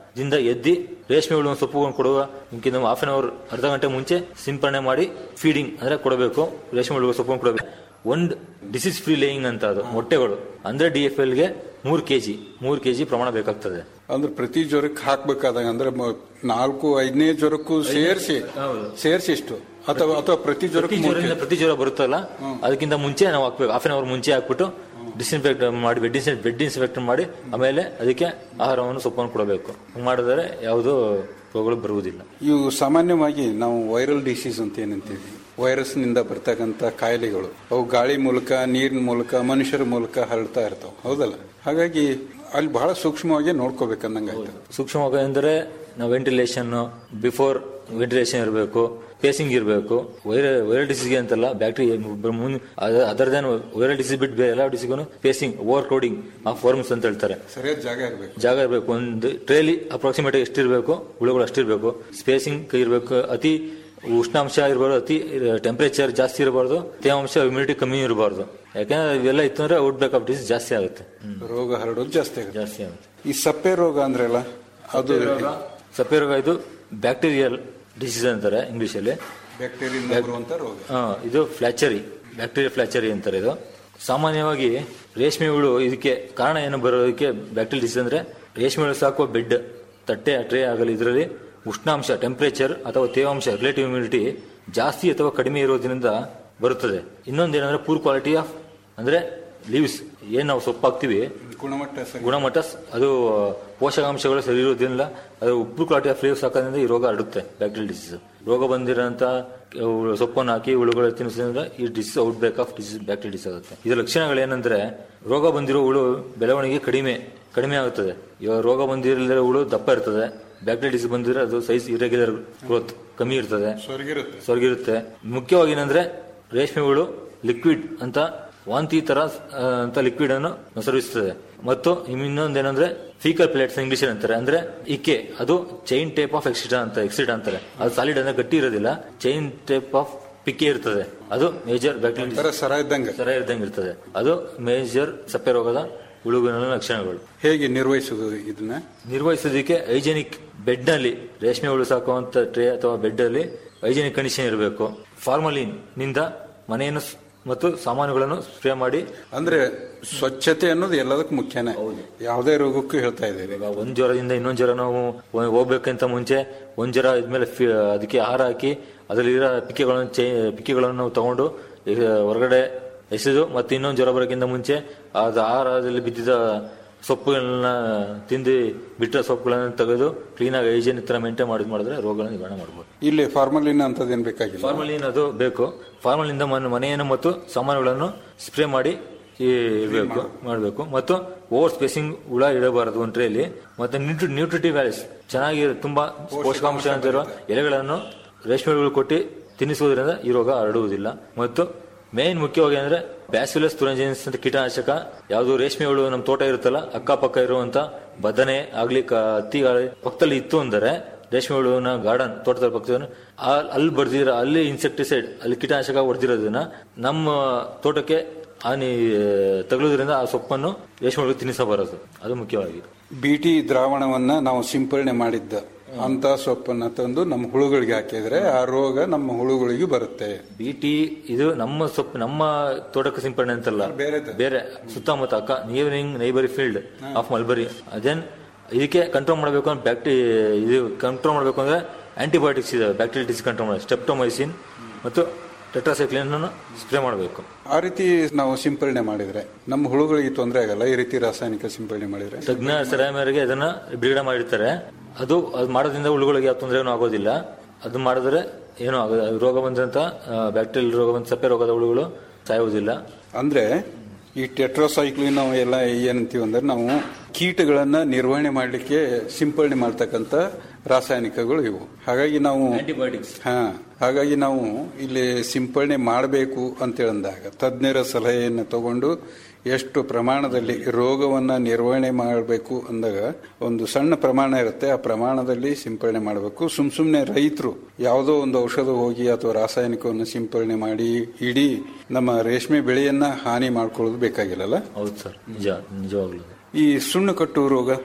ದಿಂದ ಎದ್ದಿ ರೇಷ್ಮೆ ಹುಳು ಸೊಪ್ಪುಗಳನ್ನು ಕೊಡುವ ಇಂಕಿಂತ ಹಾಫ್ ಅನ್ ಅವರ್ ಅರ್ಧ ಗಂಟೆ ಮುಂಚೆ ಸಿಂಪರಣೆ ಮಾಡಿ ಫೀಡಿಂಗ್ ಅಂದ್ರೆ ಕೊಡಬೇಕು ರೇಷ್ಮೆ ಹುಳು ಸೊಪ್ಪನ್ನು ಕೊಡಬೇಕು ಒಂದು ಡಿಸೀಸ್ ಫ್ರೀ ಲೇಯಿಂಗ್ ಅಂತ ಅದು ಮೊಟ್ಟೆಗಳು ಅಂದ್ರೆ ಡಿ ಎಫ್ ಎಲ್ಗೆ ಮೂರು ಕೆಜಿ ಮೂರು ಕೆಜಿ ಪ್ರಮಾಣ ಬೇಕಾಗ್ತದೆ ಅಂದ್ರೆ ಪ್ರತಿ ಜ್ವರಕ್ಕೆ ಹಾಕ್ಬೇಕಾದಾಗ ಅಂದ್ರೆ ಮ- ನಾಲ್ಕು ಐದನೇ ಜ್ವರಕ್ಕೂ ಸೇರಿಸಿ ಸೇರಿಸಿ ಇಷ್ಟು ಅಥವಾ ಅಥವಾ ಪ್ರತಿ ಪ್ರತಿ ಜ್ವರಕ್ಕೂ ಜ್ವರದಿಂದ ಪ್ರತಿ ಜ್ವರ ಬರುತ್ತಲ್ಲ ಅದಕ್ಕಿಂತ ಮುಂಚೆ ನಾವು ಹಾಕ್ಬೇಕು ಹಾಫ್ ಅನ್ ಅವರ್ ಮುಂಚೆ ಹಾಕ್ಬಿಟ್ಟು ಡಿಸ್ಇನ್ಫೆಕ್ಟ್ ಮಾಡಿ ಬೆಡ್ ಡಿಸ್ ಬೆಡ್ ಡಿಸ್ಇನ್ಫೆಕ್ಟ್ ಮಾಡಿ ಆಮೇಲೆ ಅದಕ್ಕೆ ಆಹಾರವನ್ನು ಸೊಪ್ಪನ್ನು ಕೊಡಬೇಕು ಹಂಗ್ ಮಾಡಿದರೆ ಯಾವುದೂ ರೋಗಗಳು ಬರುವುದಿಲ್ಲ ಇವು ಸಾಮಾನ್ಯವಾಗಿ ನಾವು ವೈರಲ್ ಡಿಸೀಸ್ ಅಂತ ಏನಂತೀವಿ ವೈರಸ್ ನಿಂದ ಬರ್ತಕ್ಕಂಥ ಕಾಯಿಲೆಗಳು ಅವು ಗಾಳಿ ಮೂಲಕ ನೀರಿನ ಮೂಲಕ ಮನುಷ್ಯರ ಮೂಲಕ ಹರಡ್ತಾ ಇರ್ತಾವ ಹೌದಲ್ಲ ಹಾಗಾಗಿ ಅಲ್ಲಿ ಬಹಳ ಸೂಕ್ಷ್ಮವಾಗಿ ನೋಡ್ಕೋಬೇಕಂದಂಗಾಯ್ತು ಸೂಕ್ಷ್ಮವಾಗಿ ಅಂದರೆ ನಾವು ವೆಂಟಿಲೇಷನ್ ಬಿಫೋರ್ ವೆಂಟಿಲೇಷನ್ ಇರಬೇಕು ಪೇಸಿಂಗ್ ಇರಬೇಕು ವೈರಲ್ ವೈರಲ್ ಡಿಸೀಸ್ಗೆ ಅಂತಲ್ಲ bacteria other than viral disease ಬಿಟ್ಟು ಬೇರೆ ಎಲ್ಲ ಡಿಸೀಸ್ಗೂ pacing overcrowding of worms ಅಂತ ಹೇಳ್ತಾರೆ ಸರಿಯಾದ ಜಾಗ ಇರಬೇಕು ಜಾಗ ಇರಬೇಕು ಒಂದು ಟ್ರೇಲಿ ಅಪ್ರಾಕ್ಸಿಮೇಟ್ ಎಷ್ಟಿರಬೇಕು ಹುಳುಗಳು ಅಷ್ಟಿರಬೇಕು ಸ್ಪೇಸಿಂಗ್ ಇರಬೇಕು ಅತಿ ಉಷ್ಣಾಂಶ ಇರಬಾರ್ದು ಅತಿ ಟೆಂಪರೇಚರ್ ಜಾಸ್ತಿ ಇರಬಾರ್ದು ತೇವಾಂಶ ಹ್ಯುಮಿಡಿಟಿ ಕಮ್ಮಿ ಇರಬಾರ್ದು ಯಾಕಂದ್ರೆ ಇವೆಲ್ಲ ಇತ್ತು ಅಂದ್ರೆ ಔಟ್ಬ್ರೇಕ್ ಆಫ್ ಡಿಸೀಸ್ ಜಾಸ್ತಿ ಆಗುತ್ತೆ ರೋಗ ಹರಡೋದು ಜಾಸ್ತಿ ಆಗುತ್ತೆ ಜಾಸ್ತಿ ಆಗುತ್ತೆ ಈ ಸಪ್ಪೆ ರೋಗ ಅಂದ್ರಲ್ಲ ಅದು ಸಪ್ಪೆ ರೋಗ ಇದು ಬ್ಯಾಕ್ಟೀರಿಯಲ್ ಡಿಸೀಸ್ ಅಂತಾರೆ ಇಂಗ್ಲಿಷಲ್ಲಿ ಬ್ಯಾಕ್ಟೀರಿಯಿಂದ ಬರುವಂತ ರೋಗ ಆ, ಇದು ಫ್ಲಾಚರಿ ಬ್ಯಾಕ್ಟೀರಿಯಾ ಫ್ಲಾಚರಿ ಅಂತಾರೆ ಇದು ಸಾಮಾನ್ಯವಾಗಿ ರೇಷ್ಮೆ ಹುಳು ಇದಕ್ಕೆ ಕಾರಣ ಏನು ಬರೋದಕ್ಕೆ ಬ್ಯಾಕ್ಟೀರಿಯಲ್ ಡಿಸೀಸ್ ಅಂದ್ರೆ ರೇಷ್ಮೆ ಹುಳು ಸಾಕುವ ಬೆಡ್ ತಟ್ಟೆ ಟ್ರೇ ಆಗಲಿ ಇದರಲ್ಲಿ ಉಷ್ಣಾಂಶ ಟೆಂಪರೇಚರ್ ಅಥವಾ ತೇವಾಂಶ ರಿಲೇಟಿವ್ ಇಮ್ಯುನಿಟಿ ಜಾಸ್ತಿ ಅಥವಾ ಕಡಿಮೆ ಇರೋದ್ರಿಂದ ಬರುತ್ತದೆ ಇನ್ನೊಂದೇನಂದ್ರೆ ಪೂರ್ ಕ್ವಾಲಿಟಿ ಆಫ್ ಅಂದ್ರೆ ಲೀವ್ಸ್ ಏನ್ ನಾವು ಸೊಪ್ಪು ಹಾಕ್ತಿವಿ ಗುಣಮಟ್ಟ ಸರಿ ಗುಣಮಟ್ಟ ಸ್- ಅದು ಪೋಷಕಾಂಶಗಳು ಸರಿ ಇರೋದ್ರಿಂದ ಅದು ಉಪ್ಪು ಕ್ವಾಲಿಟಿ ಆಫ್ ಲೀವ್ಸ್ ಹಾಕೋದ್ರಿಂದ ಈ ರೋಗ ಹರಡುತ್ತೆ ಬ್ಯಾಕ್ಟೀರಿಯಲ್ ಡಿಸೀಸ್ ರೋಗ ಬಂದಿರೋಂಥ ಅವು ಸೊಪ್ಪನ್ನು ಹಾಕಿ ಹುಳುಗಳು ತಿನ್ನಿಸೋದ್ರಿಂದ ಈ disease outbreak of disease bacterial disease ಆಗುತ್ತೆ ಇದರ ಲಕ್ಷಣಗಳು ಏನಂದ್ರೆ ರೋಗ ಬಂದಿರೋ ಹುಳು ಬೆಳವಣಿಗೆ ಕಡಿಮೆ ಕಡಿಮೆ ಆಗುತ್ತದೆ ಇವಾಗ ರೋಗ ಬಂದಿರಲಿರೋ ಹುಳು ದಪ್ಪ ಇರ್ತದೆ ಬ್ಯಾಕ್ಟೀರಿಯಲ್ ಡಿಸೀಸ್ ಬಂದಿರೋ ಅದು ಸೈಜ್ ಇರೆಗ್ಯುಲರ್ ಗ್ರೋತ್ ಕಮ್ಮಿ ಇರ್ತದೆ ಸ್ವರ್ಗಿರುತ್ತೆ ಸ್ವರ್ಗಿರುತ್ತೆ ಮುಖ್ಯವಾಗಿ ಏನಂದ್ರೆ ರೇಷ್ಮೆ ಹುಳು ಲಿಕ್ವಿಡ್ ಅಂತ ವಾಂತಿ ತರ ಆ, ಅಂತ ಲಿಕ್ವಿಡ್ ಅನ್ನು ಸ್ರವಿಸುತ್ತದೆ ಮತ್ತು ಇನ್ನೊಂದೇನಂದ್ರೆ ಫೀಕಲ್ ಪ್ಲೇಟ್ಸ್ ಇಂಗ್ಲಿಷ್ ಅಂತಾರೆ ಅಂದ್ರೆ ಇಕ್ಕೆ ಅದು ಚೈನ್ ಟೇಪ್ ಆಫ್ ಎಕ್ಸಿಡಾ ಅಂತ ಎಕ್ಸಿಡಾ ಅಂತಾರೆ ಅದು ಸಾಲಿಡ್ ಅಂದ್ರೆ ಗಟ್ಟಿ ಇರೋದಿಲ್ಲ ಚೈನ್ ಟೇಪ್ ಆಫ್ ಪಿಕ್ಕೆ ಇರ್ತದೆ ಅದು ಮೇಜರ್ ಬ್ಯಾಕ್ಟೀರಿಯಲ್ ತರ ಸರ ಇದ್ದಂಗೆ ಸರ ಇದ್ದಂಗೆ ಇರ್ತದೆ ಅದು ಮೇಜರ್ ಸಪ್ಪೆ ರೋಗದ ಹುಳುವಿನ ಲಕ್ಷಣಗಳು ಹೇಗೆ ನಿರ್ವಹಿಸುವುದು ಇದನ್ನ ನಿರ್ವಹಿಸೋದಕ್ಕೆ ಹೈಜೆನಿಕ್ ಬೆಡ್ ನಲ್ಲಿ ರೇಷ್ಮೆ ಹುಳು ಸಾಕುವಂತ ಟ್ರೇ ಅಥವಾ ಬೆಡ್ ಅಲ್ಲಿ ಹೈಜೆನಿಕ್ ಕಂಡೀಷನ್ ಇರಬೇಕು ಫಾರ್ಮಲಿನ್ ನಿಂದ ಮನೆಯನ್ನು ಸ್- ಮತ್ತು ಸಾಮಾನುಗಳನ್ನು ಸ್ಪ್ರೇ ಮಾಡಿ ಅಂದ್ರೆ ಸ್ವಚ್ಛತೆ ಅನ್ನೋದು ಎಲ್ಲದಕ್ಕೂ ಮುಖ್ಯನೇ ಯಾವುದೇ ರೋಗಕ್ಕೂ ಹೇಳ್ತಾ ಇದ್ದೀವಿ ಇವಾಗ ಒಂದ್ ಜ್ವರದಿಂದ ಇನ್ನೊಂದ್ ಜ್ವರ ನಾವು ಹೋ- ಹೋಗ್ಬೇಕಂತ ಮುಂಚೆ ಒಂದ್ ಜ್ವರ ಇದ್ಮೇಲೆ ಫಿ- ಅದಕ್ಕೆ ಆಹಾರ ಹಾಕಿ ಅದರಲ್ಲಿರೋ ಪಿಕ್ಕೆಗಳನ್ನು ಚೇ ಪಿಕ್ಕೆಗಳನ್ನು ನಾವು ತಗೊಂಡು ಈಗ ಹೊರಗಡೆ ಎಸೆದು ಮತ್ತೆ ಇನ್ನೊಂದು ಜ್ವರ ಬರೋಕ್ಕಿಂತ ಮುಂಚೆ ಅದು ಆಹಾರದಲ್ಲಿ ಬಿದ್ದಿದ್ದ ಸೊಪ್ಪುಗಳನ್ನ ತಿಂದು ಬಿಟ್ಟ ಸೊಪ್ಪುಗಳನ್ನು ತೆಗೆದು ಕ್ಲೀನಾಗಿ ಹೈಜೀನ್ ತರ ಮೇಂಟೈನ್ ಮಾಡಿ ಮಾಡಿದ್ರೆ ರೋಗಗಳನ್ನು ನಿವಾರಣೆ ಮಾಡ್ಬೋದು ಇಲ್ಲಿ ಫಾರ್ಮಲಿನ್ ಅಂತದೇನ್ ಬೇಕಾಗಿಲ್ಲ ಫಾರ್ಮಲಿನ್ ಅದು ಬೇಕು ಫಾರ್ಮಲಿಂದ ಮನೆ- ಮನೆಯನ್ನು ಮತ್ತು ಸಾಮಾನುಗಳನ್ನು ಸ್ಪ್ರೇ ಮಾಡಿ ಇರಬೇಕು ಮಾಡಬೇಕು ಮತ್ತು ಓವರ್ ಸ್ಪೇಸಿಂಗ್ ಹುಳ ಇಡಬಾರದು ಒಂದು ಟ್ರೇಲಿ ಮತ್ತೆ ನ್ಯೂಟ್ರಿ ನ್ಯೂಟ್ರಿಟಿವ್ ವ್ಯಾಲ್ಯೂಸ್ ಚೆನ್ನಾಗಿ ತುಂಬಾ ಪೋಷಕಾಂಶ ಅಂತ ಇರೋ ಎಲೆಗಳನ್ನು ರೇಷ್ಮೆ ಹುಳು ಕೊಟ್ಟು ತಿನ್ನಿಸುವುದರಿಂದ ಈ ರೋಗ ಹರಡುವುದಿಲ್ಲ ಮತ್ತು ಮೇನ್ ಮುಖ್ಯವಾಗಿ ಅಂದ್ರೆ ಬ್ಯಾಸಿಲಸ್ ತುರಂಜಿನ್ಸ್ ಅಂತ ಕೀಟನಾಶಕ ಯಾವುದು ರೇಷ್ಮೆ ಹುಳು ನಮ್ಮ ತೋಟ ಇರುತ್ತಲ್ಲ ಅಕ್ಕಪಕ್ಕ ಇರುವಂತ ಬದನೆ ಆಗ್ಲಿ ಕ- ಹತ್ತಿ ಆಗ್ಲಿ ಪಕ್ಕದಲ್ಲಿ ಇತ್ತು ಅಂದರೆ ರೇಷ್ಮೆ ಹುಳುವಿನ ಗಾರ್ಡನ್ ತೋಟದ ಪಕ್ಕದ ಅಲ್ಲಿ ಬರ್ದಿರೋ ಅಲ್ಲಿ ಇನ್ಸೆಕ್ಟಿಸೈಡ್ ಅಲ್ಲಿ ಕೀಟನಾಶಕ ಹೊಡೆದಿರೋದನ್ನ ನಮ್ಮ ತೋಟಕ್ಕೆ ಹಾನಿ ತಗಲೋದ್ರಿಂದ ಆ ಸೊಪ್ಪನ್ನು ರೇಷ್ಮೆ ಹುಳು ತಿನ್ನಿಸಬಾರದು ಅದು ಮುಖ್ಯವಾಗಿ ಬಿಟಿ ದ್ರಾವಣವನ್ನ ನಾವು ಸಿಂಪರಣೆ ಮಾಡಿದ್ದ ಅಂತ ಸೊಪ್ಪನ್ನ ತಂದು ನಮ್ಮ ಹುಳುಗಳಿಗೆ ಹಾಕಿದ್ರೆ ಆ ರೋಗ ನಮ್ಮ ಹುಳುಗಳಿಗೆ ಬರುತ್ತೆ ಬಿಟಿ ಇದು ನಮ್ಮ ಸೊಪ್ಪು ನಮ್ಮ ತೋಟಕ್ಕೆ ಸಿಂಪಡಣೆ ಅಂತಲ್ಲ ಬೇರೆದು. ಬೇರೆ ಸುತ್ತಮುತ್ತ ಅಕ್ಕ nearing neighbour field of mulberry ಅದೇನ್ ಇದಕ್ಕೆ ಕಂಟ್ರೋಲ್ ಮಾಡಬೇಕು ಅಂದ್ರೆ ಬ್ಯಾಕ್ಟಿ ಇದು ಕಂಟ್ರೋಲ್ ಮಾಡಬೇಕು ಅಂದ್ರೆ ಆಂಟಿಬಯೋಟಿಕ್ಸ್ ಇದೆ ಬ್ಯಾಕ್ಟೀರಿಯಲ್ ಡಿಸೀಸ್ ಕಂಟ್ರೋಲ್ ಮಾಡಿ ಸ್ಟೆಪ್ಟೊಮೈಸಿನ್ ಮತ್ತು ಟೆಟ್ರಾಸೈಕ್ಲಿನ್ ಸ್ಪ್ರೇ ಮಾಡಬೇಕು ಆ ರೀತಿ ನಾವು ಸಿಂಪರಣೆ ಮಾಡಿದ್ರೆ ನಮ್ಮ ಹುಳುಗಳಿಗೆ ತೊಂದರೆ ಆಗಲ್ಲ ಈ ರೀತಿ ರಾಸಾಯನಿಕ ಸಿಂಪರಣೆ ಮಾಡಿದ್ರೆ ತಜ್ಞ ಸಲಹೆ ಮೇರೆಗೆ ಅದನ್ನ ಬಿಡುಗಡೆ ಮಾಡಿರ್ತಾರೆ ಅದು ಅದು ಮಾಡೋದ್ರಿಂದ ಹುಳುಗಳಿಗೆ ಯಾವ ತೊಂದರೆನೂ ಆಗೋದಿಲ್ಲ ಅದು ಮಾಡಿದ್ರೆ ಏನೂ ಆಗೋದು ರೋಗ ಬಂದಂತ ಬ್ಯಾಕ್ಟೀರಿಯಲ್ ರೋಗ ಬಂದ ಸಪ್ಪೆ ರೋಗದ ಹುಳುಗಳು ಸಾಯುವುದಿಲ್ಲ ಅಂದ್ರೆ ಈ ಟೆಟ್ರೋಸೈಕ್ಲಿನ್ ನಾವು ಎಲ್ಲ ಏನಂತೀವಿ ಅಂದ್ರೆ ನಾವು ಕೀಟಗಳನ್ನ ನಿರ್ವಹಣೆ ಮಾಡಲಿಕ್ಕೆ ಸಿಂಪರಣೆ ಮಾಡ್ತಕ್ಕಂಥ ರಾಸಾಯನಿಕಗಳು ಇವು ಹಾಗಾಗಿ ನಾವು ಆಂಟಿಬಯೋಟಿಕ್ಸ್ ಹಾ ಹಾಗಾಗಿ ನಾವು ಇಲ್ಲಿ ಸಿಂಪರಣೆ ಮಾಡಬೇಕು ಅಂತೇಳಿದಾಗ ತಜ್ಞರ ಸಲಹೆಯನ್ನು ತಗೊಂಡು ಎಷ್ಟು ಪ್ರಮಾಣದಲ್ಲಿ ರೋಗವನ್ನ ನಿರ್ವಹಣೆ ಮಾಡಬೇಕು ಅಂದಾಗ ಒಂದು ಸಣ್ಣ ಪ್ರಮಾಣ ಇರುತ್ತೆ ಆ ಪ್ರಮಾಣದಲ್ಲಿ ಸಿಂಪರಣೆ ಮಾಡಬೇಕು ಸುಮ್ ಸುಮ್ನೆ ರೈತರು ಯಾವುದೋ ಒಂದು ಔಷಧ ಹೋಗಿ ಅಥವಾ ರಾಸಾಯನಿಕವನ್ನು ಸಿಂಪರಣೆ ಮಾಡಿ ಇಡೀ ನಮ್ಮ ರೇಷ್ಮೆ ಬೆಳೆಯನ್ನ ಹಾನಿ ಮಾಡ್ಕೊಳ್ಳೋದು ಬೇಕಾಗಿಲ್ಲಲ್ಲ ಹೌದು ಸರ್ ನಿಜ ನಿಜವಾಗ್ಲೂ ಈ ಸುಣ್ಣು ಕಟ್ಟು ರೋಗ